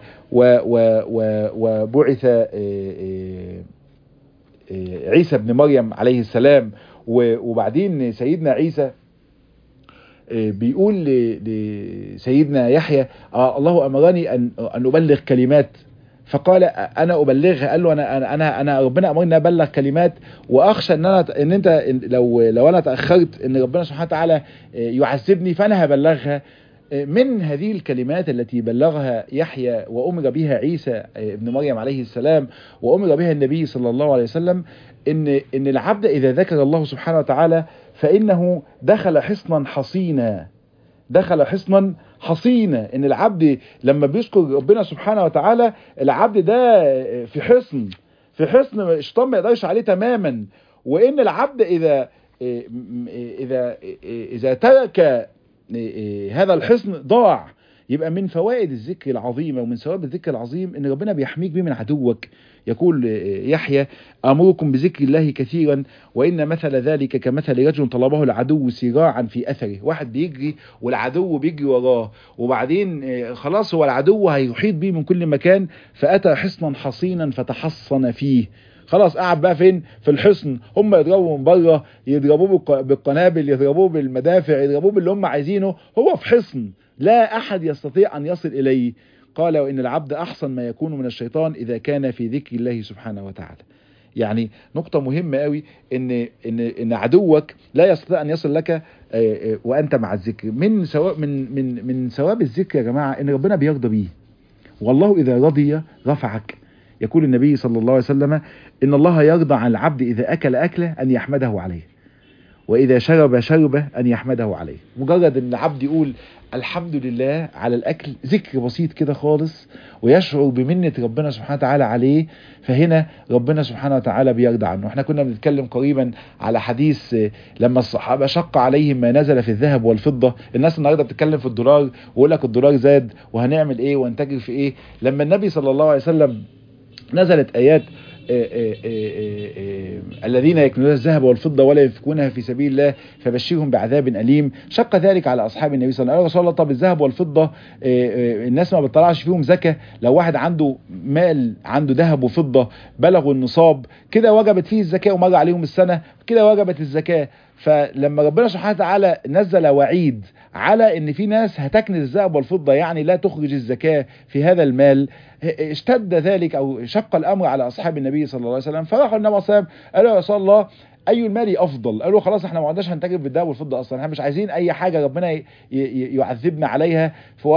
وبعث عيسى ابن مريم عليه السلام وبعدين سيدنا عيسى بيقول لسيدنا يحيى الله امرني ان ان ابلغ كلمات فقال انا ابلغها قال له انا انا انا ربنا امرني ابلغ كلمات واخشى ان انا ان انت لو لو انا تاخرت ان ربنا سبحانه وتعالى يعذبني فانا هبلغها من هذه الكلمات التي بلغها يحيى وامر بها عيسى ابن مريم عليه السلام وامر بها النبي صلى الله عليه وسلم ان ان العبد اذا ذكر الله سبحانه وتعالى فانه دخل حصنا حصينا دخل حصنا حصينا ان العبد لما بيذكر ربنا سبحانه وتعالى العبد ده في حصن في حصن الشيطان ما يقدرش عليه تماما وان العبد اذا اذا اذا ترك هذا الحصن ضاع يبقى من فوائد الذكر العظيمة ومن ثواب الذكر العظيم ان ربنا بيحميك بيه من عدوك يقول يحيى امركم بذكر الله كثيرا وان مثل ذلك كمثل رجل طلبه العدو سراعا في اثره واحد بيجري والعدو بيجري وراه وبعدين خلاص هو العدو هيحيط بيه من كل مكان فاتى حصنا حصينا فتحصن فيه خلاص قاعد بقى فين في الحصن هم يضربوا من بره يضربوه بالقنابل يضربوه بالمدافع يضربوه باللي هم عايزينه هو في حصن لا احد يستطيع ان يصل اليه قال وان العبد احسن ما يكون من الشيطان اذا كان في ذكر الله سبحانه وتعالى يعني نقطة مهمة قوي ان ان ان عدوك لا يستطيع ان يصل لك وانت مع الذكر من سواء من من من ثواب الذكر يا جماعة ان ربنا بيرضى بيه والله اذا رضي رفعك يقول النبي صلى الله عليه وسلم ان الله يرضى عن العبد اذا اكل اكله ان يحمده عليه واذا شرب شربه ان يحمده عليه مجرد ان العبد يقول الحمد لله على الاكل ذكر بسيط كده خالص ويشعر بمنة ربنا سبحانه وتعالى عليه فهنا ربنا سبحانه وتعالى بيرضى عنه احنا كنا بنتكلم قريبا على حديث لما الصحابة شق عليهم ما نزل في الذهب والفضة الناس النهاردة بتتكلم في الدولار ويقول لك الدولار زاد وهنعمل ايه وهنتاجر في ايه لما النبي صلى الله عليه وسلم نزلت ايات آآ آآ آآ الذين يكنزون الذهب والفضة ولا ينفقونها في سبيل الله فبشرهم بعذاب أليم شق ذلك على أصحاب النبي صلى الله عليه وسلم رسول الله طب الذهب والفضة الناس ما بتطلعش فيهم زكاة لو واحد عنده مال عنده ذهب وفضة بلغوا النصاب كده وجبت فيه الزكاة ومر عليهم السنة كده وجبت الزكاة فلما ربنا سبحانه وتعالى نزل وعيد على ان في ناس هتكنز الذهب والفضة يعني لا تخرج الزكاة في هذا المال اشتد ذلك او شق الامر على اصحاب النبي صلى الله عليه وسلم فراحوا النبي صلى الله عليه وسلم قالوا يا رسول الله اي المال افضل قالوا خلاص احنا ما عدناش هنتاجر بالذهب والفضه اصلا احنا مش عايزين اي حاجه ربنا يعذبنا عليها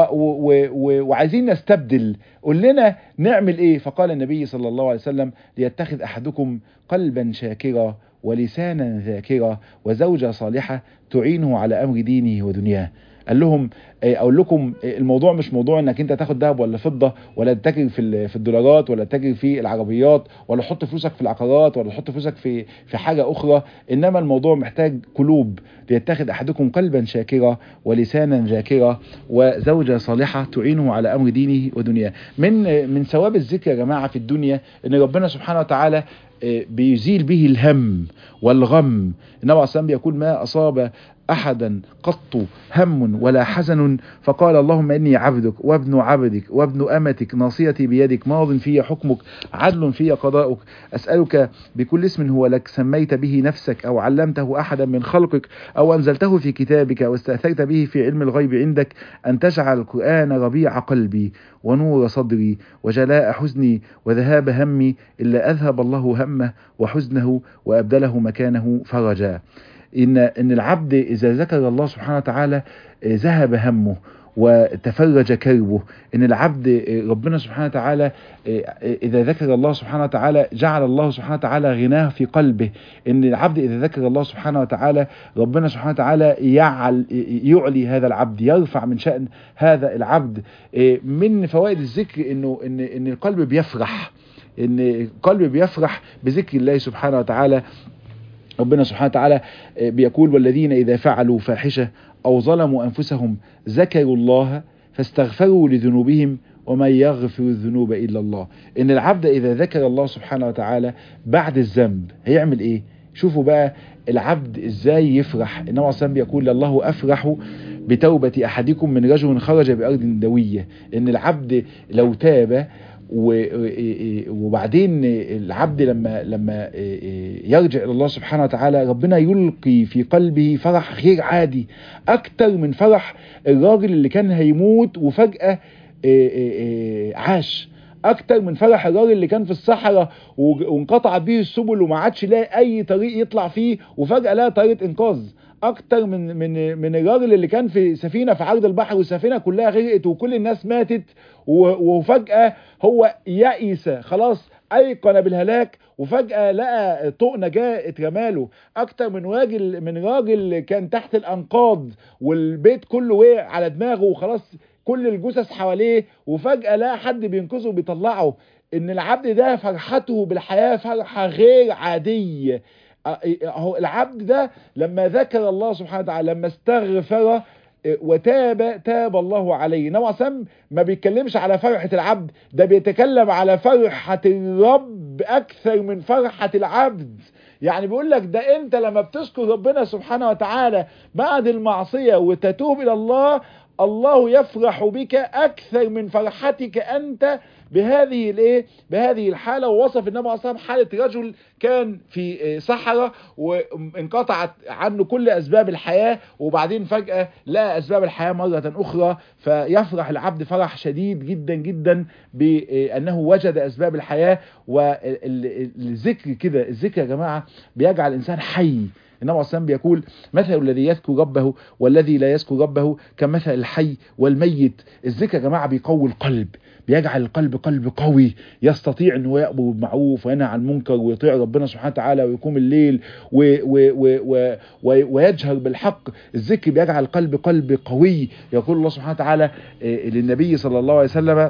وعايزين نستبدل قول لنا نعمل ايه فقال النبي صلى الله عليه وسلم ليتخذ احدكم قلبا شاكرا ولسانا ذاكرا وزوجة صالحة تعينه على أمر دينه ودنياه قال لهم اقول لكم الموضوع مش موضوع انك انت تاخد ذهب ولا فضه ولا تتاجر في في الدولارات ولا تتاجر في العربيات ولا تحط فلوسك في العقارات ولا تحط فلوسك في في حاجه اخرى انما الموضوع محتاج قلوب ليتخذ احدكم قلبا شاكرا ولسانا ذاكرا وزوجه صالحه تعينه على امر دينه ودنياه من من ثواب الذكر يا جماعه في الدنيا ان ربنا سبحانه وتعالى بيزيل به الهم والغم النبي عليه الصلاه بيقول ما اصاب احدا قط هم ولا حزن فقال اللهم اني عبدك وابن عبدك وابن امتك ناصيتي بيدك ماض في حكمك عدل في قضاؤك اسالك بكل اسم هو لك سميت به نفسك او علمته احدا من خلقك او انزلته في كتابك او استاثرت به في علم الغيب عندك ان تجعل القران ربيع قلبي ونور صدري وجلاء حزني وذهاب همي الا اذهب الله همه وحزنه وابدله مكانه فرجا ان ان العبد اذا ذكر الله سبحانه وتعالى ذهب همه وتفرج كربه ان العبد ربنا سبحانه وتعالى اذا ذكر الله سبحانه وتعالى جعل الله سبحانه وتعالى غناه في قلبه ان العبد اذا ذكر الله سبحانه وتعالى ربنا سبحانه وتعالى يعل يعلي هذا العبد يرفع من شأن هذا العبد من فوائد الذكر انه ان ان القلب بيفرح ان القلب بيفرح بذكر الله سبحانه وتعالى ربنا سبحانه وتعالى بيقول والذين إذا فعلوا فاحشة أو ظلموا أنفسهم ذكروا الله فاستغفروا لذنوبهم ومن يغفر الذنوب إلا الله إن العبد إذا ذكر الله سبحانه وتعالى بعد الذنب هيعمل إيه شوفوا بقى العبد ازاي يفرح النبي عليه الصلاه بيقول الله افرح بتوبة احدكم من رجل خرج بارض دوية ان العبد لو تاب وبعدين العبد لما لما يرجع الى الله سبحانه وتعالى ربنا يلقي في قلبه فرح غير عادي اكتر من فرح الراجل اللي كان هيموت وفجأة عاش اكتر من فرح الراجل اللي كان في الصحراء وانقطعت به السبل وما عادش لاقي اي طريق يطلع فيه وفجأة لقى طريقة انقاذ اكتر من من من الراجل اللي كان في سفينه في عرض البحر والسفينه كلها غرقت وكل الناس ماتت وفجاه هو يئس خلاص ايقن بالهلاك وفجاه لقى طوق نجاه اترماله اكتر من راجل من راجل كان تحت الانقاض والبيت كله وقع على دماغه وخلاص كل الجثث حواليه وفجاه لقى حد بينقذه وبيطلعه ان العبد ده فرحته بالحياه فرحه غير عاديه اهو العبد ده لما ذكر الله سبحانه وتعالى لما استغفر وتاب تاب الله عليه نوع سم ما بيتكلمش على فرحة العبد ده بيتكلم على فرحة الرب أكثر من فرحة العبد يعني بيقول لك ده انت لما بتذكر ربنا سبحانه وتعالى بعد المعصية وتتوب إلى الله الله يفرح بك أكثر من فرحتك أنت بهذه الايه بهذه الحاله ووصف النبي عليه الصلاه حاله رجل كان في صحراء وانقطعت عنه كل اسباب الحياه وبعدين فجاه لقى اسباب الحياه مره اخرى فيفرح العبد فرح شديد جدا جدا بانه وجد اسباب الحياه والذكر كده الذكر يا جماعه بيجعل الانسان حي النبي عليه بيقول مثل الذي يذكر ربه والذي لا يذكر ربه كمثل الحي والميت الذكر يا جماعه بيقوي القلب بيجعل القلب قلب قوي يستطيع انه يأمر بالمعروف وينهى عن المنكر ويطيع ربنا سبحانه وتعالى ويقوم الليل و و و و و ويجهر بالحق الذكر بيجعل القلب قلب قوي يقول الله سبحانه وتعالى للنبي صلى الله عليه وسلم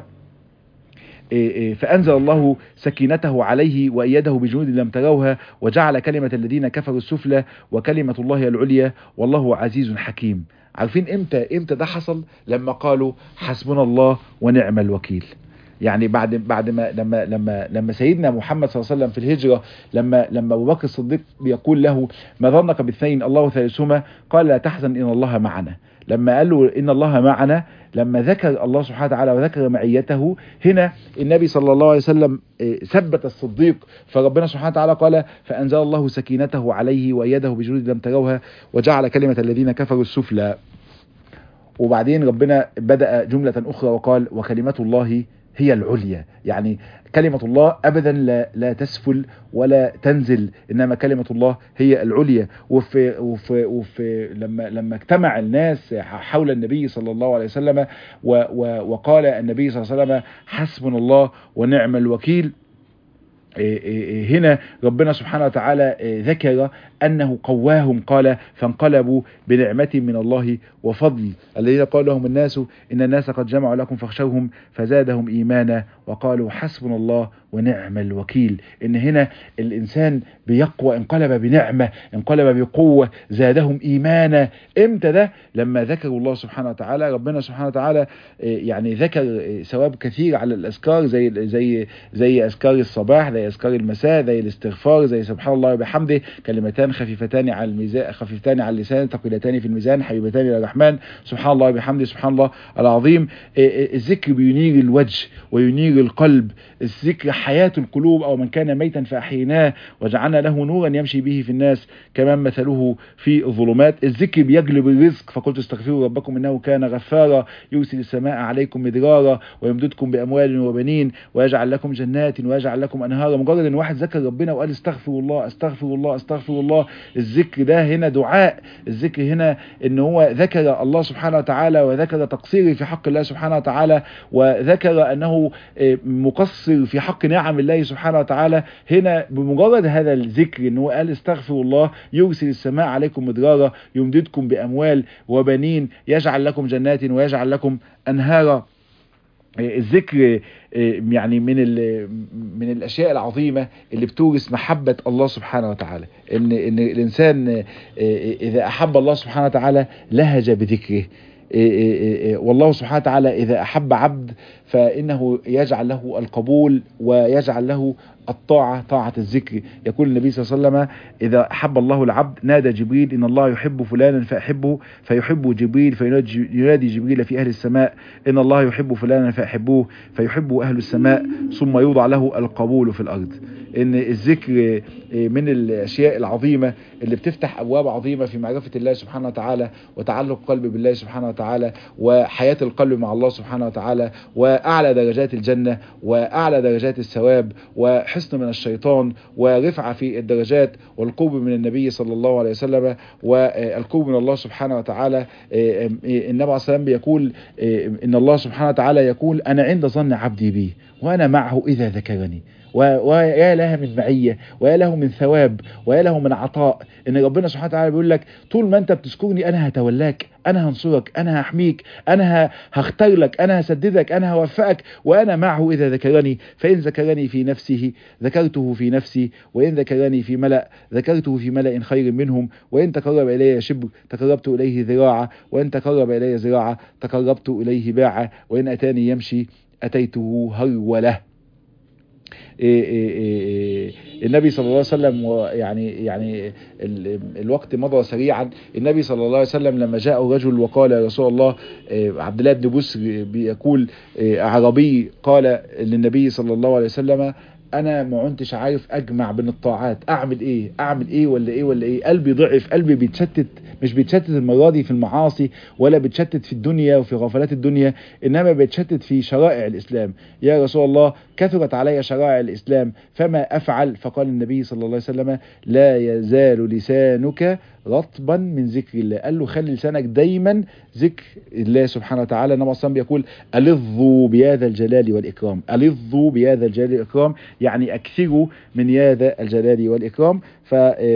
فأنزل الله سكينته عليه وأيده بجنود لم تروها وجعل كلمة الذين كفروا السفلى وكلمة الله العليا والله عزيز حكيم عارفين امتى امتى ده حصل لما قالوا حسبنا الله ونعم الوكيل يعني بعد بعد ما لما لما لما سيدنا محمد صلى الله عليه وسلم في الهجره لما لما ابو بكر الصديق بيقول له ما ظنك باثنين الله ثالثهما قال لا تحزن ان الله معنا لما قال له ان الله معنا لما ذكر الله سبحانه وتعالى وذكر معيته هنا النبي صلى الله عليه وسلم ثبت الصديق فربنا سبحانه وتعالى قال فانزل الله سكينته عليه وايده بجنود لم تروها وجعل كلمه الذين كفروا السفلى وبعدين ربنا بدأ جملة أخرى وقال وكلمة الله هي العليا يعني كلمة الله أبدا لا, لا تسفل ولا تنزل إنما كلمة الله هي العليا وفي, وفي, وفي لما, لما اجتمع الناس حول النبي صلى الله عليه وسلم و و وقال النبي صلى الله عليه وسلم حسبنا الله ونعم الوكيل هنا ربنا سبحانه وتعالى ذكر أنه قواهم قال فانقلبوا بنعمة من الله وفضل الذين قال لهم الناس إن الناس قد جمعوا لكم فاخشوهم فزادهم إيمانا وقالوا حسبنا الله ونعم الوكيل إن هنا الإنسان بيقوى انقلب بنعمة انقلب بقوة زادهم إيمانا إمتى ده لما ذكروا الله سبحانه وتعالى ربنا سبحانه وتعالى يعني ذكر ثواب كثير على الأذكار زي زي زي أذكار الصباح زي أذكار المساء زي الاستغفار زي سبحان الله وبحمده كلمتان خفيفتان على الميزان خفيفتان على اللسان ثقيلتان في الميزان حبيبتان الى الرحمن سبحان الله وبحمده سبحان الله العظيم الذكر بينير الوجه وينير القلب الذكر حياة القلوب او من كان ميتا فاحييناه وجعلنا له نورا يمشي به في الناس كمان مثله في الظلمات الذكر بيجلب الرزق فقلت استغفروا ربكم انه كان غفارا يرسل السماء عليكم مدرارا ويمددكم باموال وبنين ويجعل لكم جنات ويجعل لكم انهارا مجرد ان واحد ذكر ربنا وقال استغفر الله استغفر الله استغفر الله الذكر ده هنا دعاء الذكر هنا ان هو ذكر الله سبحانه وتعالى وذكر تقصيره في حق الله سبحانه وتعالى وذكر انه مقصر في حق نعم الله سبحانه وتعالى هنا بمجرد هذا الذكر ان هو قال استغفر الله يرسل السماء عليكم مدرارا يمددكم باموال وبنين يجعل لكم جنات ويجعل لكم انهارا الذكر يعني من من الاشياء العظيمه اللي بتورث محبه الله سبحانه وتعالى ان ان الانسان اذا احب الله سبحانه وتعالى لهج بذكره والله سبحانه وتعالى إذا أحب عبد فإنه يجعل له القبول ويجعل له الطاعة طاعة الذكر يقول النبي صلى الله عليه وسلم إذا أحب الله العبد نادى جبريل إن الله يحب فلانا فأحبه فيحب جبريل فينادي جبريل في أهل السماء إن الله يحب فلانا فأحبوه فيحبه أهل السماء ثم يوضع له القبول في الأرض إن الذكر من الأشياء العظيمة اللي بتفتح أبواب عظيمة في معرفة الله سبحانه وتعالى وتعلق قلب بالله سبحانه وتعالى وحياة القلب مع الله سبحانه وتعالى وأعلى درجات الجنة وأعلى درجات الثواب وحسن من الشيطان ورفعة في الدرجات والقرب من النبي صلى الله عليه وسلم والقرب من الله سبحانه وتعالى النبي عليه الصلاة بيقول إن الله سبحانه وتعالى يقول أنا عند ظن عبدي بي وأنا معه إذا ذكرني ويا لها من معية ويا له من ثواب ويا له من عطاء ان ربنا سبحانه وتعالى بيقول لك طول ما انت بتذكرني انا هتولاك انا هنصرك انا هحميك انا هختار لك انا هسددك انا هوفقك وانا معه اذا ذكرني فان ذكرني في نفسه ذكرته في نفسي وان ذكرني في ملأ ذكرته في ملأ خير منهم وان تقرب الي شبر تقربت اليه ذراعا وان تقرب الي ذراعا تقربت اليه باعا وان اتاني يمشي اتيته هروله إيه إيه إيه النبي صلى الله عليه وسلم يعني يعني الوقت مضى سريعا النبي صلى الله عليه وسلم لما جاء رجل وقال يا رسول الله عبد الله بن بسر بيقول عربي قال للنبي صلى الله عليه وسلم انا ما كنتش عارف اجمع بين الطاعات اعمل ايه اعمل ايه ولا ايه ولا ايه قلبي ضعف قلبي بيتشتت مش بيتشتت المره دي في المعاصي ولا بيتشتت في الدنيا وفي غفلات الدنيا انما بيتشتت في شرائع الاسلام يا رسول الله كثرت علي شرائع الاسلام فما افعل فقال النبي صلى الله عليه وسلم لا يزال لسانك رطبا من ذكر الله قال له خلي لسانك دايما ذكر الله سبحانه وتعالى النبي صلى الله عليه وسلم بيقول الظوا بهذا الجلال والاكرام الظوا بهذا الجلال والاكرام يعني اكثروا من هذا الجلال والاكرام ف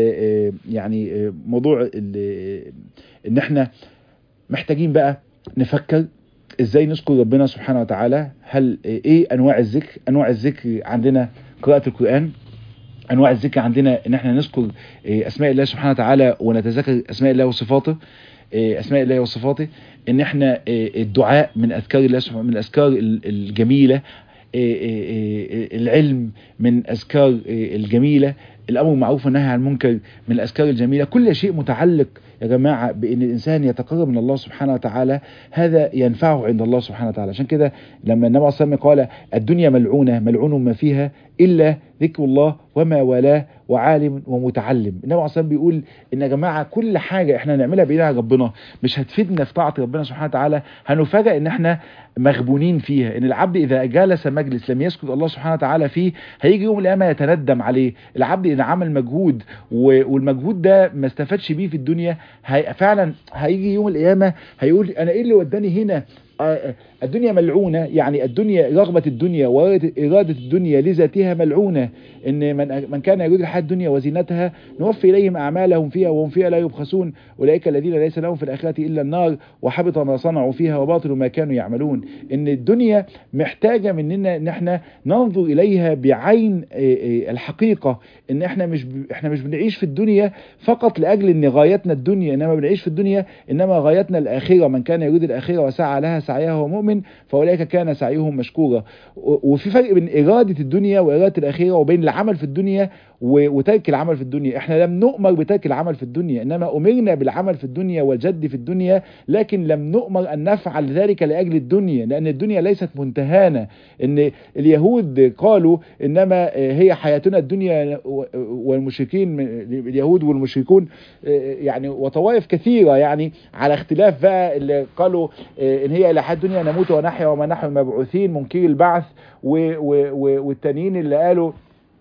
يعني موضوع ان احنا محتاجين بقى نفكر ازاي نذكر ربنا سبحانه وتعالى هل ايه انواع الذكر انواع الذكر عندنا قراءة القرآن انواع الذكر عندنا ان احنا نذكر اسماء الله سبحانه وتعالى ونتذكر اسماء الله وصفاته اسماء الله وصفاته ان احنا الدعاء من اذكار الله سبحانه من الاذكار الجميله العلم من اذكار الجميله الامر بالمعروف والنهي عن المنكر من الاذكار الجميله كل شيء متعلق يا جماعه بان الانسان يتقرب من الله سبحانه وتعالى هذا ينفعه عند الله سبحانه وتعالى عشان كده لما النبي صلى الله عليه وسلم قال الدنيا ملعونه ملعون ما فيها الا ذكر الله وما والاه وعالم ومتعلم النبي عليه الصلاه بيقول ان يا جماعه كل حاجه احنا نعملها بايدينا ربنا مش هتفيدنا في طاعه ربنا سبحانه وتعالى هنفاجئ ان احنا مغبونين فيها ان العبد اذا جلس مجلس لم يسكت الله سبحانه وتعالى فيه هيجي يوم القيامه يتندم عليه العبد اذا عمل مجهود والمجهود ده ما استفادش بيه في الدنيا هي فعلا هيجي يوم القيامه هيقول انا ايه اللي وداني هنا الدنيا ملعونة يعني الدنيا رغبة الدنيا وإرادة الدنيا لذاتها ملعونة إن من, من كان يريد الحياة الدنيا وزينتها نوفي إليهم أعمالهم فيها وهم فيها لا يبخسون أولئك الذين ليس لهم في الآخرة إلا النار وحبط ما صنعوا فيها وباطل ما كانوا يعملون إن الدنيا محتاجة مننا إن احنا ننظر إليها بعين الحقيقة إن احنا مش احنا مش بنعيش في الدنيا فقط لأجل إن غايتنا الدنيا إنما بنعيش في الدنيا إنما غايتنا الآخرة من كان يريد الآخرة وسعى لها سعيها وهو مؤمن فاولئك كان سعيهم مشكورا وفي فرق بين اراده الدنيا واراده الاخره وبين العمل في الدنيا وترك العمل في الدنيا احنا لم نؤمر بترك العمل في الدنيا انما امرنا بالعمل في الدنيا والجد في الدنيا لكن لم نؤمر ان نفعل ذلك لاجل الدنيا لان الدنيا ليست منتهانا ان اليهود قالوا انما هي حياتنا الدنيا والمشركين اليهود والمشركون يعني وطوائف كثيره يعني على اختلاف بقى اللي قالوا ان هي الى حياه الدنيا نموت ونحيا وما نحن مبعوثين منكر البعث والتانيين اللي قالوا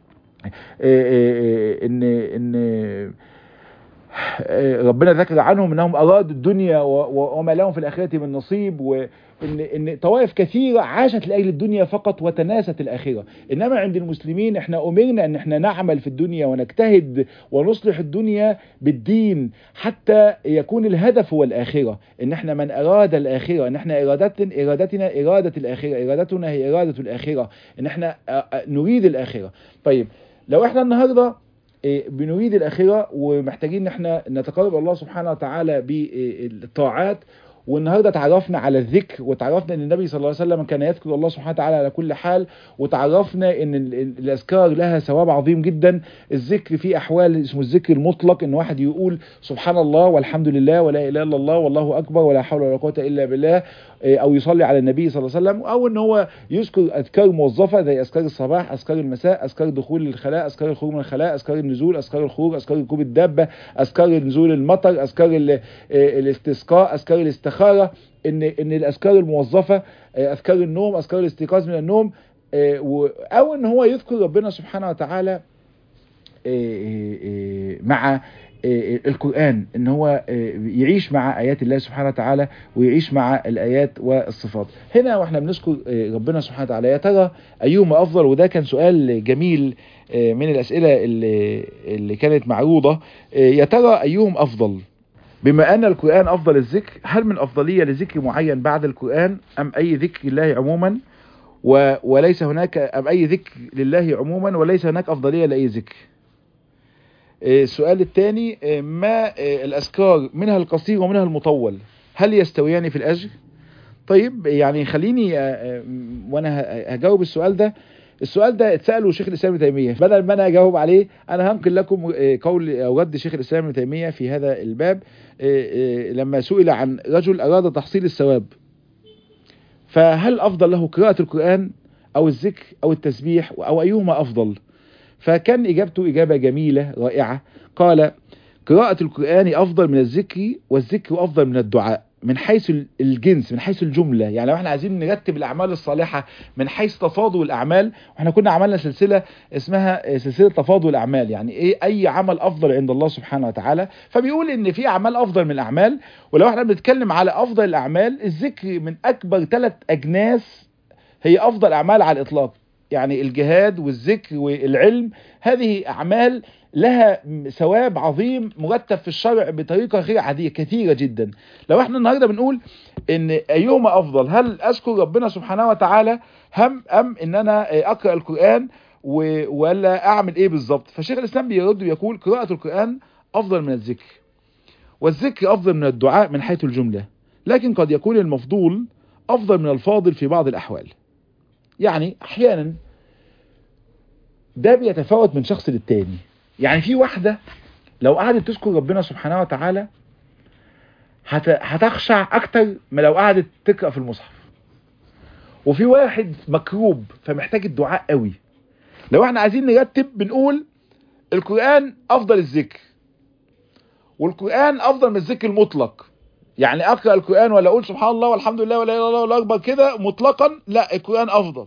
ان ان ربنا ذكر عنهم انهم ارادوا الدنيا وما لهم في الاخره من نصيب وان ان طوائف كثيره عاشت لاجل الدنيا فقط وتناست الاخره انما عند المسلمين احنا امرنا ان احنا نعمل في الدنيا ونجتهد ونصلح الدنيا بالدين حتى يكون الهدف هو الاخره ان احنا من اراد الاخره ان احنا ارادتنا ارادتنا اراده الاخره ارادتنا هي اراده الاخره ان احنا نريد الاخره طيب لو احنا النهارده بنريد الآخرة ومحتاجين ان احنا نتقرب الله سبحانه وتعالى بالطاعات والنهارده تعرفنا على الذكر وتعرفنا ان النبي صلى الله عليه وسلم كان يذكر الله سبحانه وتعالى على كل حال وتعرفنا ان ال- ال- الاذكار لها ثواب عظيم جدا الذكر في احوال اسمه الذكر المطلق ان واحد يقول سبحان الله والحمد لله ولا اله الا الله والله اكبر ولا حول ولا قوه الا بالله إيه، او يصلي على النبي صلى الله عليه وسلم او ان هو يذكر اذكار موظفه زي اذكار الصباح اذكار المساء اذكار دخول الخلاء اذكار الخروج من الخلاء اذكار النزول اذكار الخروج اذكار ركوب الدابه اذكار نزول المطر اذكار ال- إيه، الاستسقاء اذكار الاستخاره ان ان الاذكار الموظفه إيه، اذكار النوم اذكار الاستيقاظ من النوم إيه، و- او ان هو يذكر ربنا سبحانه وتعالى إيه، إيه، مع إيه، القرآن ان هو إيه، يعيش مع ايات الله سبحانه وتعالى ويعيش مع الايات والصفات هنا واحنا بنذكر إيه، ربنا سبحانه وتعالى يا ترى ايهما افضل وده كان سؤال جميل إيه، من الاسئله اللي اللي كانت معروضه إيه، يا ترى ايهم افضل بما ان القرآن افضل الذكر هل من افضليه لذكر معين بعد القرآن ام اي ذكر الله عموما و- وليس هناك ام اي ذكر لله عموما وليس هناك افضليه لاي ذكر آه، السؤال الثاني آه، ما آه، الأذكار منها القصير ومنها المطول هل يستويان في الأجر؟ طيب يعني خليني آه، آه، وأنا ه- هجاوب السؤال ده السؤال ده اتسأله شيخ الإسلام ابن تيمية بدل ما أنا أجاوب عليه أنا هنقل لكم آه، قول أو رد شيخ الإسلام ابن تيمية في هذا الباب آه، آه، لما سئل عن رجل أراد تحصيل الثواب فهل أفضل له قراءة القرآن أو الذكر أو التسبيح أو أيهما أفضل؟ فكان إجابته إجابة جميلة رائعة قال قراءة القرآن أفضل من الذكر والذكر أفضل من الدعاء من حيث الجنس من حيث الجملة يعني لو احنا عايزين نرتب الأعمال الصالحة من حيث تفاضل الأعمال واحنا كنا عملنا سلسلة اسمها سلسلة تفاضل الأعمال يعني ايه أي عمل أفضل عند الله سبحانه وتعالى فبيقول إن في أعمال أفضل من الأعمال ولو احنا بنتكلم على أفضل الأعمال الذكر من أكبر ثلاث أجناس هي أفضل أعمال على الإطلاق يعني الجهاد والذكر والعلم هذه أعمال لها ثواب عظيم مرتب في الشرع بطريقة غير عادية كثيرة جدا لو احنا النهاردة بنقول ان ايهما افضل هل اذكر ربنا سبحانه وتعالى هم ام ان انا اقرأ القرآن و- ولا اعمل ايه بالظبط فشيخ الاسلام بيرد ويقول قراءة القرآن افضل من الذكر والذكر افضل من الدعاء من حيث الجملة لكن قد يكون المفضول افضل من الفاضل في بعض الاحوال يعني احيانا ده بيتفاوت من شخص للتاني يعني في واحدة لو قعدت تذكر ربنا سبحانه وتعالى هت... هتخشع اكتر من لو قعدت تقرأ في المصحف وفي واحد مكروب فمحتاج الدعاء قوي لو احنا عايزين نرتب بنقول القرآن افضل الذكر والقرآن افضل من الذكر المطلق يعني اقرأ القرآن ولا اقول سبحان الله والحمد لله ولا اله الا الله والله اكبر كده مطلقا لا القرآن افضل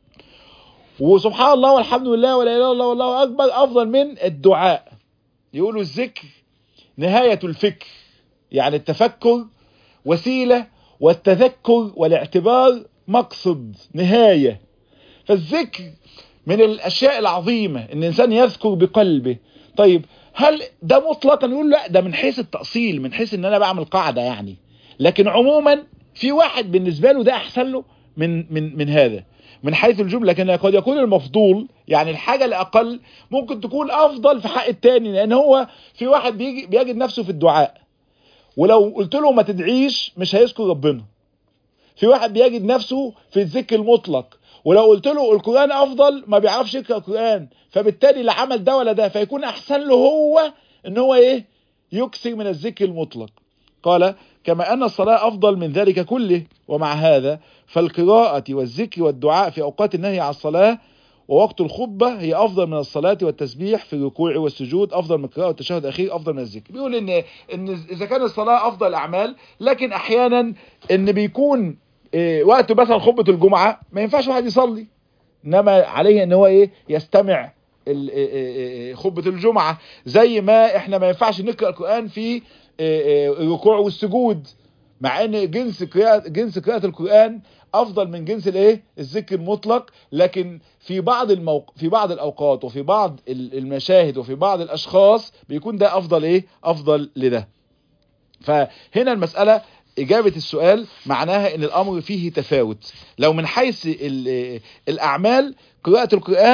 وسبحان الله والحمد لله ولا اله الا الله والله اكبر افضل من الدعاء يقولوا الذكر نهاية الفكر يعني التفكر وسيلة والتذكر والاعتبار مقصد نهاية فالذكر من الاشياء العظيمة ان الانسان يذكر بقلبه طيب هل ده مطلقا يقول لا ده من حيث التأصيل من حيث ان انا بعمل قاعدة يعني لكن عموما في واحد بالنسبة له ده احسن له من من من هذا من حيث الجملة لكن قد يكون المفضول يعني الحاجة الأقل ممكن تكون أفضل في حق التاني لأن هو في واحد بيجي بيجد نفسه في الدعاء ولو قلت له ما تدعيش مش هيذكر ربنا في واحد بيجد نفسه في الذكر المطلق ولو قلت له القرآن أفضل ما بيعرفش يقرأ القرآن فبالتالي لا عمل ده ولا ده فيكون أحسن له هو إن هو إيه يكثر من الذكر المطلق قال كما أن الصلاة أفضل من ذلك كله ومع هذا فالقراءة والذكر والدعاء في أوقات النهي عن الصلاة ووقت الخطبة هي أفضل من الصلاة والتسبيح في الركوع والسجود أفضل من القراءة والتشهد الأخير أفضل من الذكر بيقول إن إن إذا كان الصلاة أفضل الأعمال لكن أحيانا إن بيكون إيه وقت مثلا خطبة الجمعة ما ينفعش واحد يصلي إنما عليه إن هو إيه يستمع ال- إيه إيه إيه خطبة الجمعة زي ما إحنا ما ينفعش نقرأ القرآن في إيه إيه الركوع والسجود مع ان جنس قراءة جنس قراءة القرآن افضل من جنس الايه الذكر المطلق لكن في بعض الموق... في بعض الاوقات وفي بعض ال- المشاهد وفي بعض الاشخاص بيكون ده افضل ايه افضل لده فهنا المسألة إجابة السؤال معناها إن الأمر فيه تفاوت لو من حيث ال- الأعمال قراءة القرآن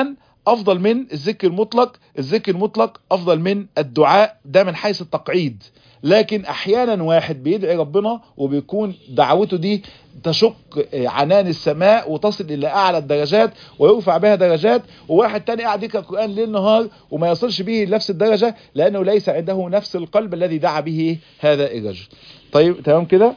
افضل من الذكر المطلق الذكر المطلق افضل من الدعاء ده من حيث التقعيد لكن احيانا واحد بيدعي ربنا وبيكون دعوته دي تشق عنان السماء وتصل الى اعلى الدرجات ويرفع بها درجات وواحد تاني قاعد يقرا القران ليل نهار وما يصلش به لنفس الدرجه لانه ليس عنده نفس القلب الذي دعا به هذا الرجل طيب تمام كده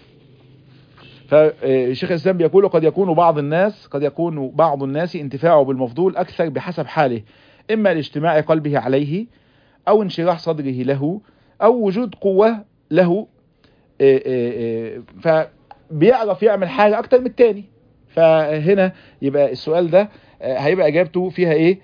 فالشيخ الاسلام بيقول قد يكون بعض الناس قد يكون بعض الناس انتفاعه بالمفضول اكثر بحسب حاله اما لاجتماع قلبه عليه او انشراح صدره له او وجود قوة له فبيعرف يعمل حاجة اكتر من التاني فهنا يبقى السؤال ده هيبقى اجابته فيها ايه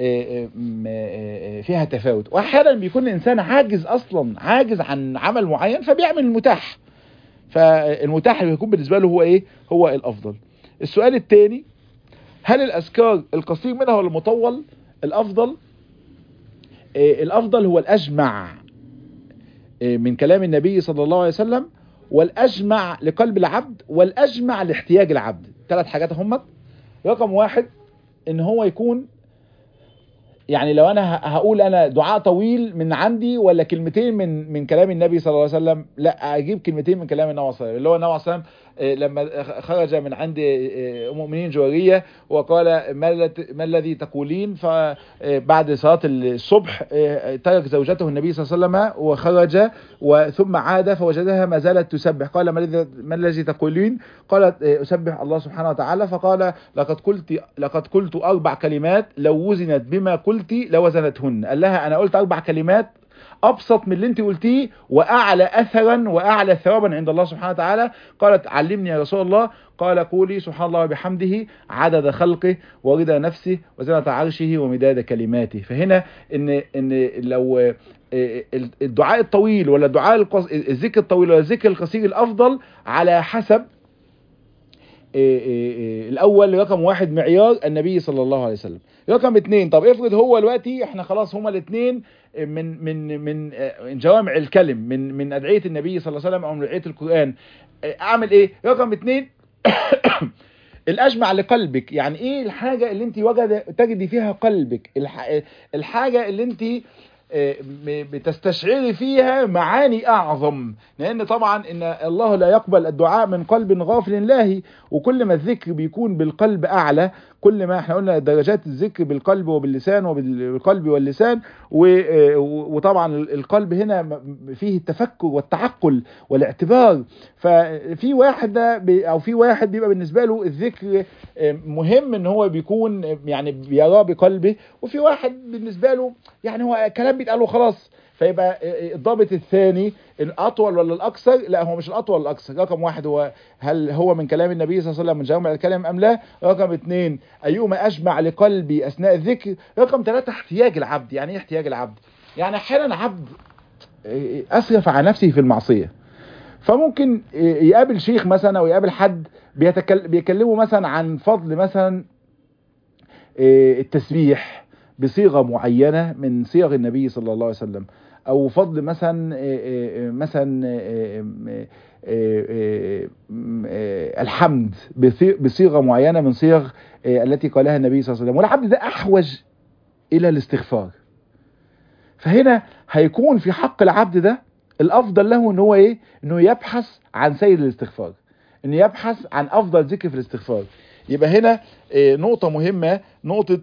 فيها تفاوت واحيانا بيكون الانسان عاجز اصلا عاجز عن عمل معين فبيعمل المتاح فالمتاح اللي بيكون بالنسبه له هو ايه هو الافضل السؤال الثاني هل الاذكار القصير منها ولا المطول الافضل الافضل هو الاجمع من كلام النبي صلى الله عليه وسلم والاجمع لقلب العبد والاجمع لاحتياج العبد ثلاث حاجات هم رقم واحد ان هو يكون يعني لو انا هقول انا دعاء طويل من عندي ولا كلمتين من من كلام النبي صلى الله عليه وسلم لا اجيب كلمتين من كلام النبي صلى الله عليه وسلم اللي هو النبي صلى الله عليه وسلم لما خرج من عند ام المؤمنين جواريه وقال ما الذي تقولين فبعد صلاه الصبح ترك زوجته النبي صلى الله عليه وسلم وخرج وثم عاد فوجدها ما زالت تسبح قال ما الذي تقولين قالت اسبح الله سبحانه وتعالى فقال لقد قلت لقد قلت اربع كلمات لو وزنت بما قلت لوزنتهن قال لها انا قلت اربع كلمات ابسط من اللي انت قلتيه واعلى اثرا واعلى ثوابا عند الله سبحانه وتعالى قالت علمني يا رسول الله قال قولي سبحان الله وبحمده عدد خلقه ورضا نفسه وزنة عرشه ومداد كلماته فهنا ان ان لو الدعاء الطويل ولا الدعاء القص... الذكر الطويل ولا الذكر القصير الافضل على حسب الاول رقم واحد معيار النبي صلى الله عليه وسلم رقم اتنين طب افرض هو دلوقتي احنا خلاص هما الاثنين من من من جوامع الكلم من من ادعيه النبي صلى الله عليه وسلم او من ادعيه القران اعمل ايه رقم اتنين الاجمع لقلبك يعني ايه الحاجه اللي انت وجد تجدي فيها قلبك الحاجه اللي انت بتستشعري فيها معاني اعظم لان طبعا ان الله لا يقبل الدعاء من قلب غافل الله وكل ما الذكر بيكون بالقلب اعلى كل ما احنا قلنا درجات الذكر بالقلب وباللسان وبالقلب واللسان وطبعا القلب هنا فيه التفكر والتعقل والاعتبار ففي واحد او في واحد بيبقى بالنسبه له الذكر مهم ان هو بيكون يعني بيراه بقلبه وفي واحد بالنسبه له يعني هو كلام بيتقال له خلاص فيبقى الضابط الثاني الاطول ولا الاكثر لا هو مش الاطول الاكثر رقم واحد هو هل هو من كلام النبي صلى الله عليه وسلم من جامع الكلام ام لا رقم اثنين ايهما اجمع لقلبي اثناء الذكر رقم ثلاثة احتياج العبد يعني ايه احتياج العبد يعني احيانا عبد اسرف على نفسه في المعصيه فممكن يقابل شيخ مثلا او يقابل حد بيتكلم بيكلمه مثلا عن فضل مثلا التسبيح بصيغه معينه من صيغ النبي صلى الله عليه وسلم او فضل مثلا مثلا الحمد بصيغه معينه من صيغ التي قالها النبي صلى الله عليه وسلم والعبد ده احوج الى الاستغفار فهنا هيكون في حق العبد ده الافضل له ان هو ايه انه يبحث عن سيد الاستغفار انه يبحث عن افضل ذكر في الاستغفار يبقى هنا نقطة مهمة نقطة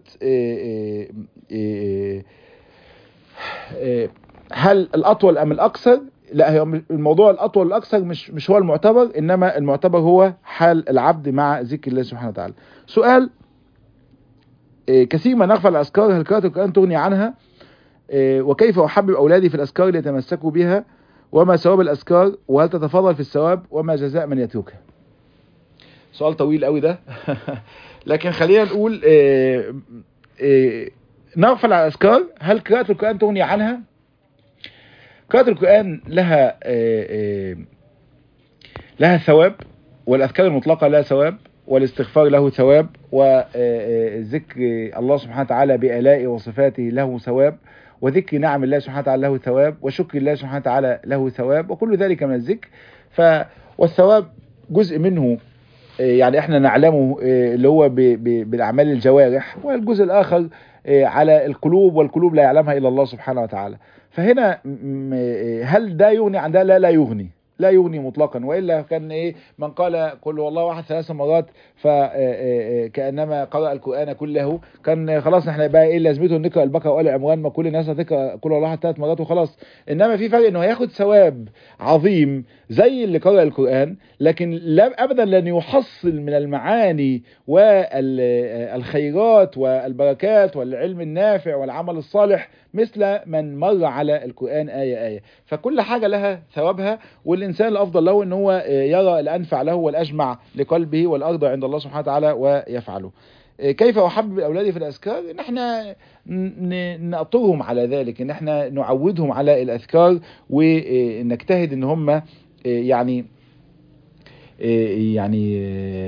هل الأطول أم الأكثر لا هي الموضوع الأطول الأكثر مش مش هو المعتبر إنما المعتبر هو حال العبد مع ذكر الله سبحانه وتعالى سؤال كثير ما نغفل الأذكار هل قراءة القرآن تغني عنها وكيف أحبب أولادي في الأذكار ليتمسكوا بها وما ثواب الأذكار وهل تتفضل في الثواب وما جزاء من يتركها سؤال طويل قوي ده لكن خلينا نقول إيه إيه نغفل على الاذكار هل قراءة القرآن تغني عنها قراءة القرآن لها إيه لها ثواب والاذكار المطلقة لها ثواب والاستغفار له ثواب وذكر الله سبحانه وتعالى بآلائه وصفاته له ثواب وذكر نعم الله سبحانه وتعالى له ثواب وشكر الله سبحانه وتعالى له ثواب وكل ذلك من الذكر ف والثواب جزء منه يعني احنا نعلمه اللي هو بالاعمال الجوارح والجزء الاخر على القلوب والقلوب لا يعلمها الا الله سبحانه وتعالى فهنا هل ده يغني عن ده لا لا يغني لا يغني مطلقا والا كان ايه من قال قل هو الله واحد ثلاث مرات فكانما قرأ القرآن كله كان خلاص احنا بقى ايه لازمته نقرا البقره وال عمران ما كل الناس هتقرا قل هو الله ثلاث مرات وخلاص انما في فرق انه هياخد ثواب عظيم زي اللي قرأ القرآن لكن لا ابدا لن يحصل من المعاني والخيرات والبركات والعلم النافع والعمل الصالح مثل من مر على القرآن آية آية فكل حاجة لها ثوابها والإنسان الأفضل له أن هو يرى الأنفع له والأجمع لقلبه والأرضى عند الله سبحانه وتعالى ويفعله كيف أحبب أولادي في الأذكار إن احنا نأطرهم على ذلك إن احنا نعودهم على الأذكار ونجتهد إن هم يعني يعني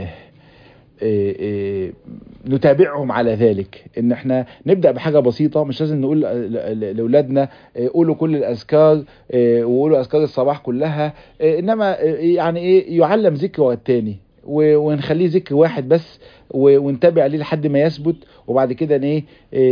نتابعهم على ذلك ان احنا نبدا بحاجه بسيطه مش لازم نقول لاولادنا قولوا كل الاذكار وقولوا اذكار الصباح كلها انما يعني ايه يعلم ذكر والتاني ونخليه ذكر واحد بس ونتابع عليه لحد ما يثبت وبعد كده ايه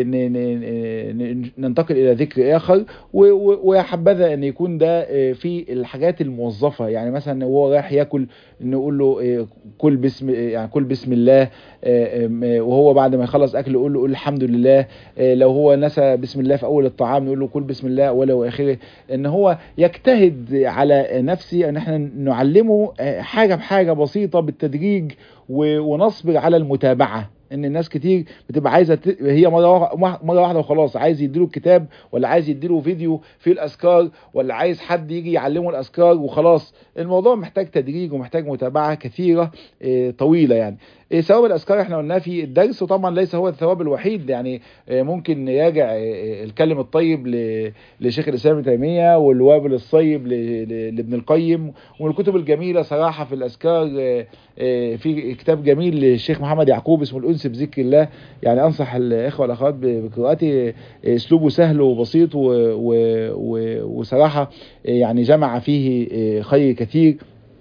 ننتقل الى ذكر اخر ويا حبذا ان يكون ده في الحاجات الموظفه يعني مثلا وهو رايح ياكل نقول له كل بسم يعني كل بسم الله وهو بعد ما يخلص اكل يقول له قول الحمد لله لو هو نسى بسم الله في اول الطعام نقول له كل بسم الله اوله واخره ان هو يجتهد على نفسه ان احنا نعلمه حاجه بحاجه بسيطه بالتدريج ونصبر على المتابعه ان الناس كتير بتبقى عايزه ت... هي مره مره واحده وخلاص عايز يديله الكتاب ولا عايز يديله فيديو فيه الاذكار ولا عايز حد يجي يعلمه الاذكار وخلاص الموضوع محتاج تدريج ومحتاج متابعه كثيره طويله يعني ثواب الاذكار احنا قلناه في الدرس وطبعا ليس هو الثواب الوحيد يعني ممكن نراجع الكلم الطيب لشيخ الاسلام ابن تيميه والوابل الصيب لابن القيم والكتب الجميله صراحه في الاذكار في كتاب جميل للشيخ محمد يعقوب اسمه الانس بذكر الله يعني انصح الاخوه والاخوات بقراءته اسلوبه سهل وبسيط وصراحه يعني جمع فيه خير كثير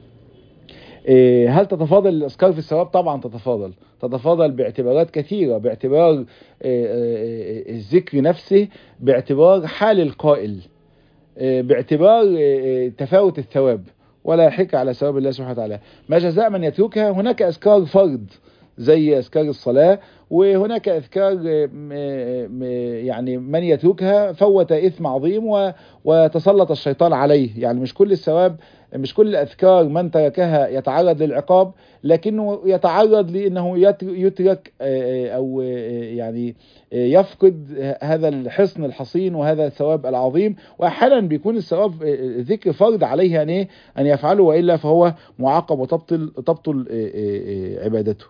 هل تتفاضل الاذكار في الثواب طبعا تتفاضل تتفاضل باعتبارات كثيره باعتبار الذكر نفسه باعتبار حال القائل باعتبار تفاوت الثواب ولا يحك على ثواب الله سبحانه وتعالى ما جزاء من يتركها هناك اذكار فرض زي اذكار الصلاه وهناك اذكار يعني من يتركها فوت اثم عظيم وتسلط الشيطان عليه يعني مش كل الثواب مش كل الاذكار من تركها يتعرض للعقاب لكنه يتعرض لانه يترك او يعني يفقد هذا الحصن الحصين وهذا الثواب العظيم واحيانا بيكون الثواب ذكر فرض عليه ان ايه ان يفعله والا فهو معاقب وتبطل تبطل عبادته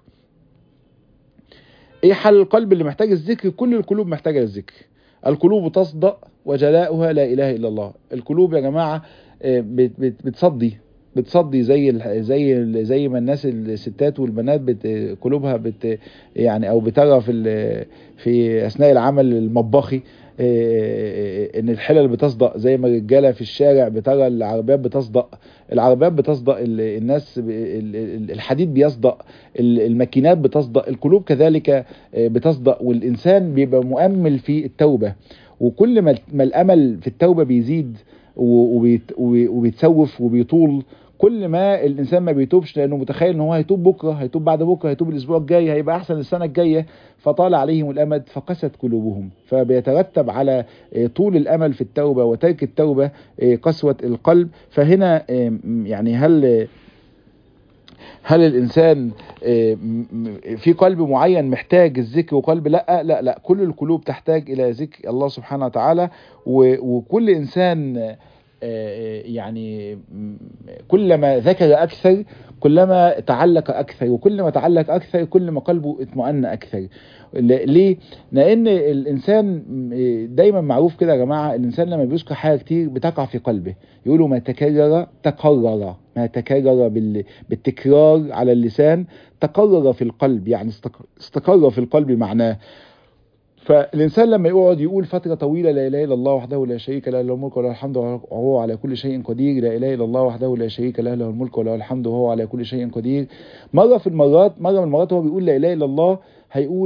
ايه حل القلب اللي محتاج الذكر كل القلوب محتاجه الذكر القلوب تصدأ وجلاؤها لا اله الا الله القلوب يا جماعه بتصدي بتصدي زي زي زي ما الناس الستات والبنات بت قلوبها بت يعني او بترى في في اثناء العمل المطبخي ان الحلل بتصدق زي ما الرجاله في الشارع بترى العربيات بتصدق العربيات بتصدق الناس الحديد بيصدق الماكينات بتصدق القلوب كذلك بتصدق والانسان بيبقى مؤمل في التوبه وكل ما الامل في التوبه بيزيد وبيتسوف وبيطول كل ما الانسان ما بيتوبش لانه متخيل ان هو هيتوب بكره هيتوب بعد بكره هيتوب الاسبوع الجاي هيبقى احسن السنه الجايه فطال عليهم الامد فقست قلوبهم فبيترتب على طول الامل في التوبه وترك التوبه قسوه القلب فهنا يعني هل هل الانسان في قلب معين محتاج الذكر وقلب لا لا لا كل القلوب تحتاج الى ذكر الله سبحانه وتعالى وكل انسان يعني كلما ذكر اكثر كلما تعلق اكثر وكل تعلق اكثر كل ما قلبه اطمأن اكثر ليه لان الانسان دايما معروف كده يا جماعه الانسان لما بيذكر حاجه كتير بتقع في قلبه يقولوا ما تكرر تقرر ما تكرر بالتكرار على اللسان تقرر في القلب يعني استقر في القلب معناه فالإنسان لما يقعد يقول فترة طويلة لا إله إلا الله وحده لا شريك له له الملك وله الحمد وهو على كل شيء قدير لا إله إلا الله وحده لا شريك له له الملك وله الحمد وهو على كل شيء قدير مرة في المرات مرة من المرات هو بيقول لا إله إلا الله هيقول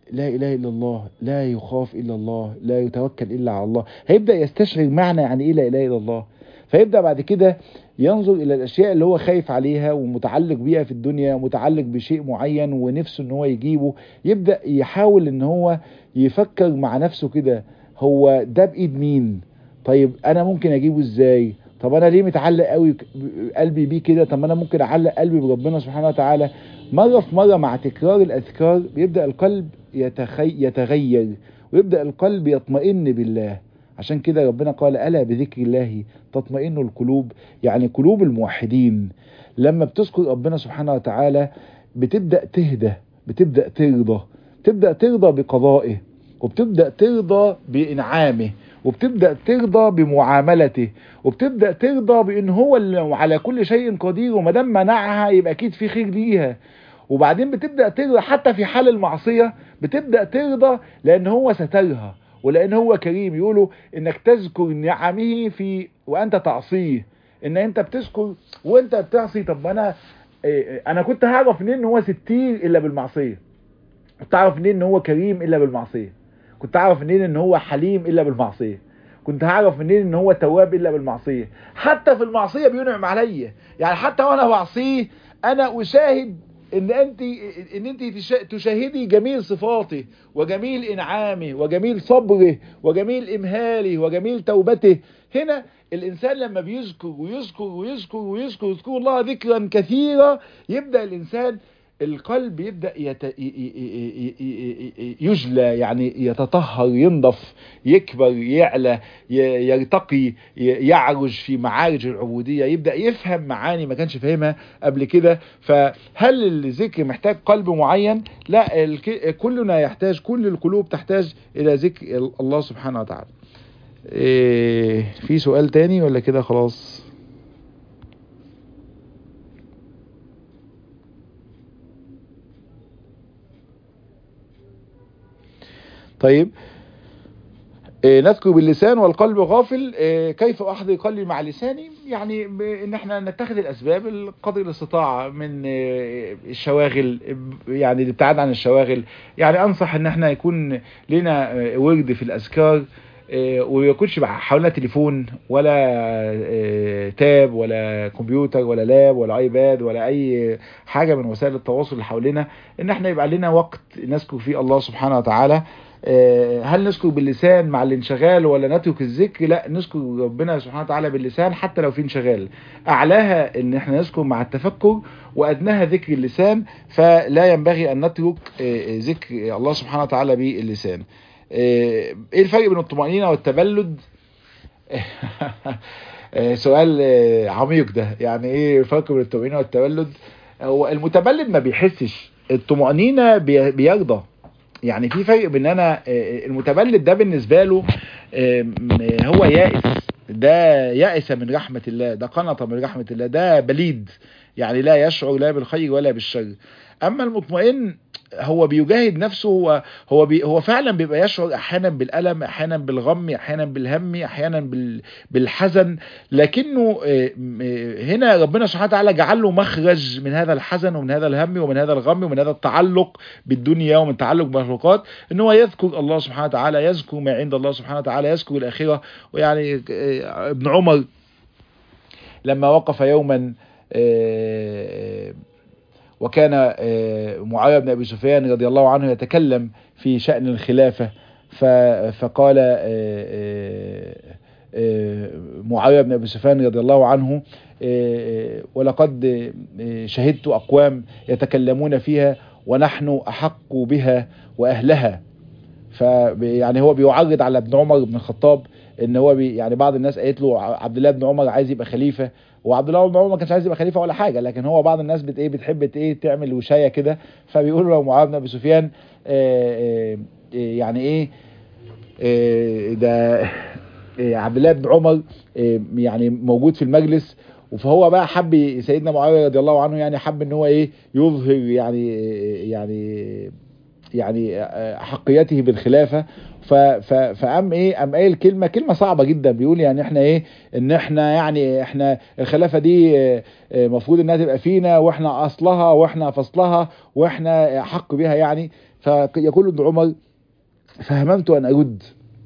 لا اله الا الله لا يخاف الا الله لا يتوكل الا على الله هيبدا يستشعر معنى يعني ايه لا اله الا الله فيبدا بعد كده ينظر الى الاشياء اللي هو خايف عليها ومتعلق بيها في الدنيا متعلق بشيء معين ونفسه ان هو يجيبه يبدا يحاول ان هو يفكر مع نفسه كده هو ده بايد مين طيب انا ممكن اجيبه ازاي طب انا ليه متعلق قوي قلبي بيه كده طب انا ممكن اعلق قلبي بربنا سبحانه وتعالى مره في مره مع تكرار الاذكار بيبدا القلب يتخي يتغير ويبدا القلب يطمئن بالله عشان كده ربنا قال الا بذكر الله تطمئن القلوب يعني قلوب الموحدين لما بتذكر ربنا سبحانه وتعالى بتبدا تهدى بتبدا ترضى تبدا ترضى بقضائه وبتبدا ترضى بانعامه وبتبدا ترضى بمعاملته وبتبدا ترضى بان هو اللي على كل شيء قدير وما دام منعها يبقى اكيد في خير ليها وبعدين بتبدا ترضى حتى في حال المعصيه بتبدا ترضى لان هو سترها ولان هو كريم يقولوا انك تذكر نعمه في وانت تعصيه ان انت بتذكر وانت بتعصي طب انا انا كنت هعرف منين ان هو ستير الا بالمعصيه كنت اعرف منين ان هو كريم الا بالمعصيه كنت اعرف منين ان هو حليم الا بالمعصيه كنت هعرف منين ان هو تواب الا بالمعصيه حتى في المعصيه بينعم عليا يعني حتى وانا بعصيه انا اشاهد ان انت ان انت تشاهدي جميل صفاته وجميل انعامه وجميل صبره وجميل امهاله وجميل توبته هنا الانسان لما بيذكر ويذكر ويذكر ويذكر ويذكر الله ذكرا كثيرا يبدا الانسان القلب يبدا يت... يجلى يعني يتطهر ينضف يكبر يعلى يرتقي يعرج في معارج العبوديه يبدا يفهم معاني ما كانش فاهمها قبل كده فهل الذكر محتاج قلب معين لا الك... كلنا يحتاج كل القلوب تحتاج الى ذكر الله سبحانه وتعالى إيه في سؤال تاني ولا كده خلاص طيب إيه نذكر باللسان والقلب غافل إيه كيف احضر قلبي مع لساني يعني ان احنا نتخذ الاسباب قدر الاستطاعه من إيه الشواغل يعني الابتعاد عن الشواغل يعني انصح ان احنا يكون لنا ورد في الاذكار وما يكونش حوالينا تليفون ولا تاب ولا كمبيوتر ولا لاب ولا ايباد ولا اي حاجه من وسائل التواصل اللي حوالينا ان احنا يبقى لنا وقت نذكر فيه الله سبحانه وتعالى هل نذكر باللسان مع الانشغال ولا نترك الذكر لا نذكر ربنا سبحانه وتعالى باللسان حتى لو في انشغال اعلاها ان احنا نذكر مع التفكر وادناها ذكر اللسان فلا ينبغي ان نترك ذكر الله سبحانه وتعالى باللسان ايه الفرق بين الطمأنينة والتبلد سؤال عميق ده يعني ايه الفرق بين الطمأنينة والتبلد هو المتبلد ما بيحسش الطمأنينة بيرضى يعني في فرق بين انا المتبلد ده بالنسبة له هو يائس ده يائس من رحمة الله ده قنط من رحمة الله ده بليد يعني لا يشعر لا بالخير ولا بالشر اما المطمئن هو بيجاهد نفسه هو هو بي هو فعلا بيبقى يشعر احيانا بالالم احيانا بالغم احيانا بالهم احيانا بال بالحزن لكنه هنا ربنا سبحانه وتعالى جعل له مخرج من هذا الحزن ومن هذا الهم ومن هذا الغم ومن هذا التعلق بالدنيا ومن تعلق بالمخلوقات ان هو يذكر الله سبحانه وتعالى يذكر ما عند الله سبحانه وتعالى يذكر الاخره ويعني ابن عمر لما وقف يوما وكان معاوية بن أبي سفيان رضي الله عنه يتكلم في شأن الخلافة فقال معاوية بن أبي سفيان رضي الله عنه ولقد شهدت أقوام يتكلمون فيها ونحن أحق بها وأهلها فيعني هو بيعرض على ابن عمر بن الخطاب ان هو بي يعني بعض الناس قالت له عبد الله بن عمر عايز يبقى خليفه وعبد الله بن عمر ما كانش عايز يبقى خليفه ولا حاجه لكن هو بعض الناس بت ايه بتحب ايه تعمل وشايه كده فبيقولوا له معاويه بن ابي سفيان يعني ايه ده عبد الله بن عمر يعني موجود في المجلس فهو بقى حب سيدنا معاويه رضي الله عنه يعني حب ان هو ايه يظهر يعني يعني يعني احقيته بالخلافه ف ف فقام ايه قام قايل كلمه كلمه صعبه جدا بيقول يعني احنا ايه ان احنا يعني احنا الخلافه دي المفروض انها تبقى فينا واحنا اصلها واحنا فصلها واحنا حق بها يعني فيقول ابن عمر فهممت ان ارد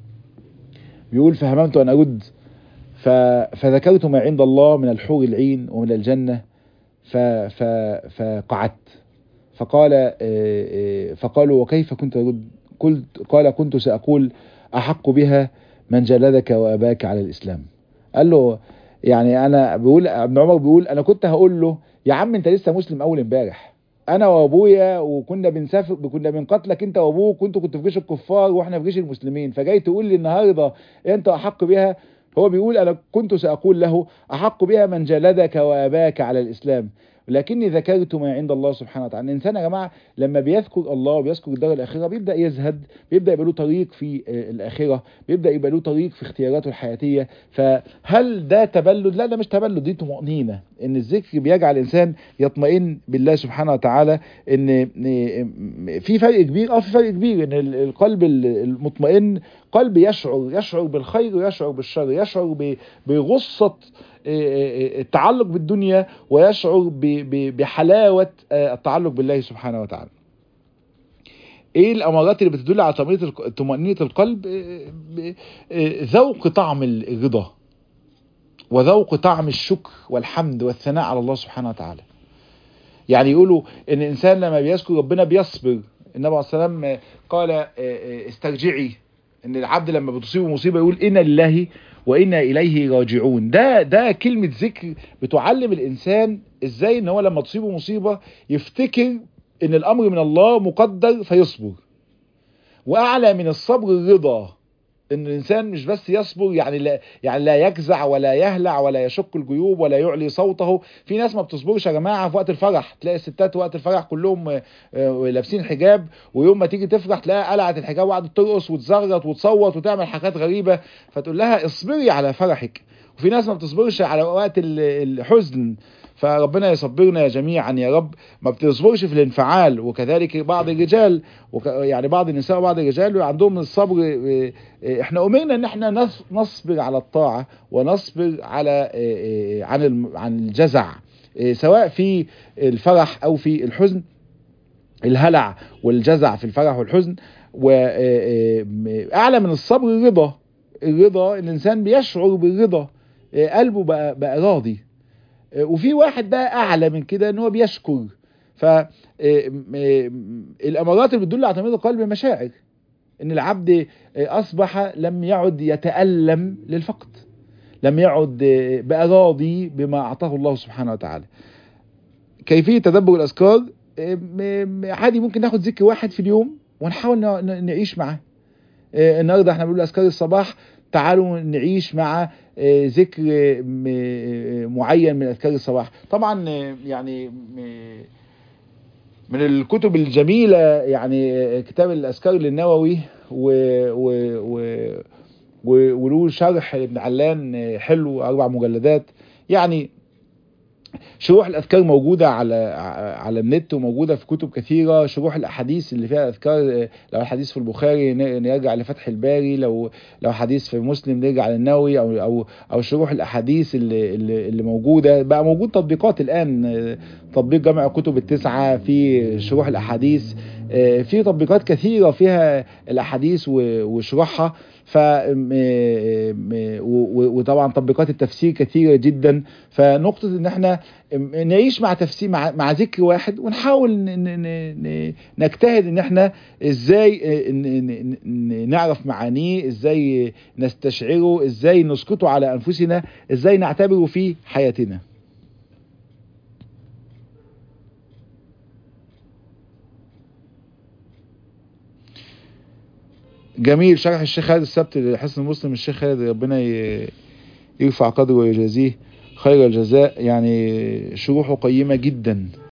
بيقول فهممت ان ارد ف فذكرت ما عند الله من الحور العين ومن الجنه ف ف فقعدت فقال فقالوا وكيف كنت أرد قلت قال كنت سأقول أحق بها من جلدك وأباك على الإسلام قال له يعني أنا بقول ابن عمر بيقول أنا كنت هقول له يا عم أنت لسه مسلم أول امبارح أنا وأبويا وكنا بنسافر كنا بنقتلك أنت وأبوك كنت كنت في جيش الكفار وإحنا في جيش المسلمين فجاي تقول لي النهارده أنت أحق بها هو بيقول أنا كنت سأقول له أحق بها من جلدك وأباك على الإسلام لكني ذكرت ما عند الله سبحانه وتعالى الانسان يا جماعه لما بيذكر الله وبيذكر الدار الاخره بيبدا يزهد بيبدا يبقى له طريق في الاخره بيبدا يبقى له طريق في اختياراته الحياتيه فهل ده تبلد لا ده مش تبلد دي طمانينه ان الذكر بيجعل الانسان يطمئن بالله سبحانه وتعالى ان في فرق كبير اه في فرق كبير ان القلب المطمئن قلب يشعر يشعر بالخير ويشعر بالشر يشعر بغصه التعلق بالدنيا ويشعر بحلاوة التعلق بالله سبحانه وتعالى ايه الامارات اللي بتدل على طمأنينة القلب ذوق طعم الرضا وذوق طعم الشكر والحمد والثناء على الله سبحانه وتعالى يعني يقولوا ان الانسان لما بيذكر ربنا بيصبر النبي عليه الصلاه والسلام قال استرجعي ان العبد لما بتصيبه مصيبه يقول انا لله وانا اليه راجعون ده ده كلمه ذكر بتعلم الانسان ازاي ان هو لما تصيبه مصيبه يفتكر ان الامر من الله مقدر فيصبر واعلى من الصبر الرضا ان الانسان مش بس يصبر يعني لا يعني لا يجزع ولا يهلع ولا يشك الجيوب ولا يعلي صوته في ناس ما بتصبرش يا جماعه في وقت الفرح تلاقي الستات وقت الفرح كلهم لابسين حجاب ويوم ما تيجي تفرح تلاقيها قلعت الحجاب وقعدت ترقص وتزغرط وتصوت وتعمل حاجات غريبه فتقول لها اصبري على فرحك وفي ناس ما بتصبرش على وقت الحزن فربنا يصبرنا جميعا يا رب ما بتصبرش في الانفعال وكذلك بعض الرجال وك يعني بعض النساء وبعض الرجال عندهم الصبر احنا امرنا ان احنا نصبر على الطاعه ونصبر على عن عن الجزع سواء في الفرح او في الحزن الهلع والجزع في الفرح والحزن واعلى من الصبر الرضا الرضا الانسان بيشعر بالرضا قلبه بقى, بقى راضي وفي واحد بقى اعلى من كده ان هو بيشكر ف الامارات اللي بتدل على تمييز القلب مشاعر ان العبد اصبح لم يعد يتالم للفقد لم يعد بقى راضي بما اعطاه الله سبحانه وتعالى كيفيه تدبر الاذكار عادي ممكن ناخد ذكر واحد في اليوم ونحاول نعيش معاه النهارده احنا بنقول اذكار الصباح تعالوا نعيش مع ذكر معين من اذكار الصباح طبعا يعني من الكتب الجميله يعني كتاب الاذكار للنووي و و و وله شرح ابن علان حلو اربع مجلدات يعني شروح الاذكار موجوده على على النت وموجوده في كتب كثيره شروح الاحاديث اللي فيها اذكار لو الحديث في البخاري نرجع لفتح الباري لو لو حديث في مسلم نرجع للنووي او او او شروح الاحاديث اللي اللي, اللي موجوده بقى موجود تطبيقات الان تطبيق جمع الكتب التسعه في شروح الاحاديث في تطبيقات كثيره فيها الاحاديث وشروحها ف وطبعا تطبيقات التفسير كثيره جدا فنقطه ان احنا نعيش مع تفسير مع, مع ذكر واحد ونحاول نجتهد ان احنا ازاي نعرف معانيه ازاي نستشعره ازاي نسقطه على انفسنا ازاي نعتبره في حياتنا جميل شرح الشيخ خالد السبت لحسن المسلم الشيخ خالد ربنا يرفع قدره ويجازيه خير الجزاء يعني شروحه قيمة جدا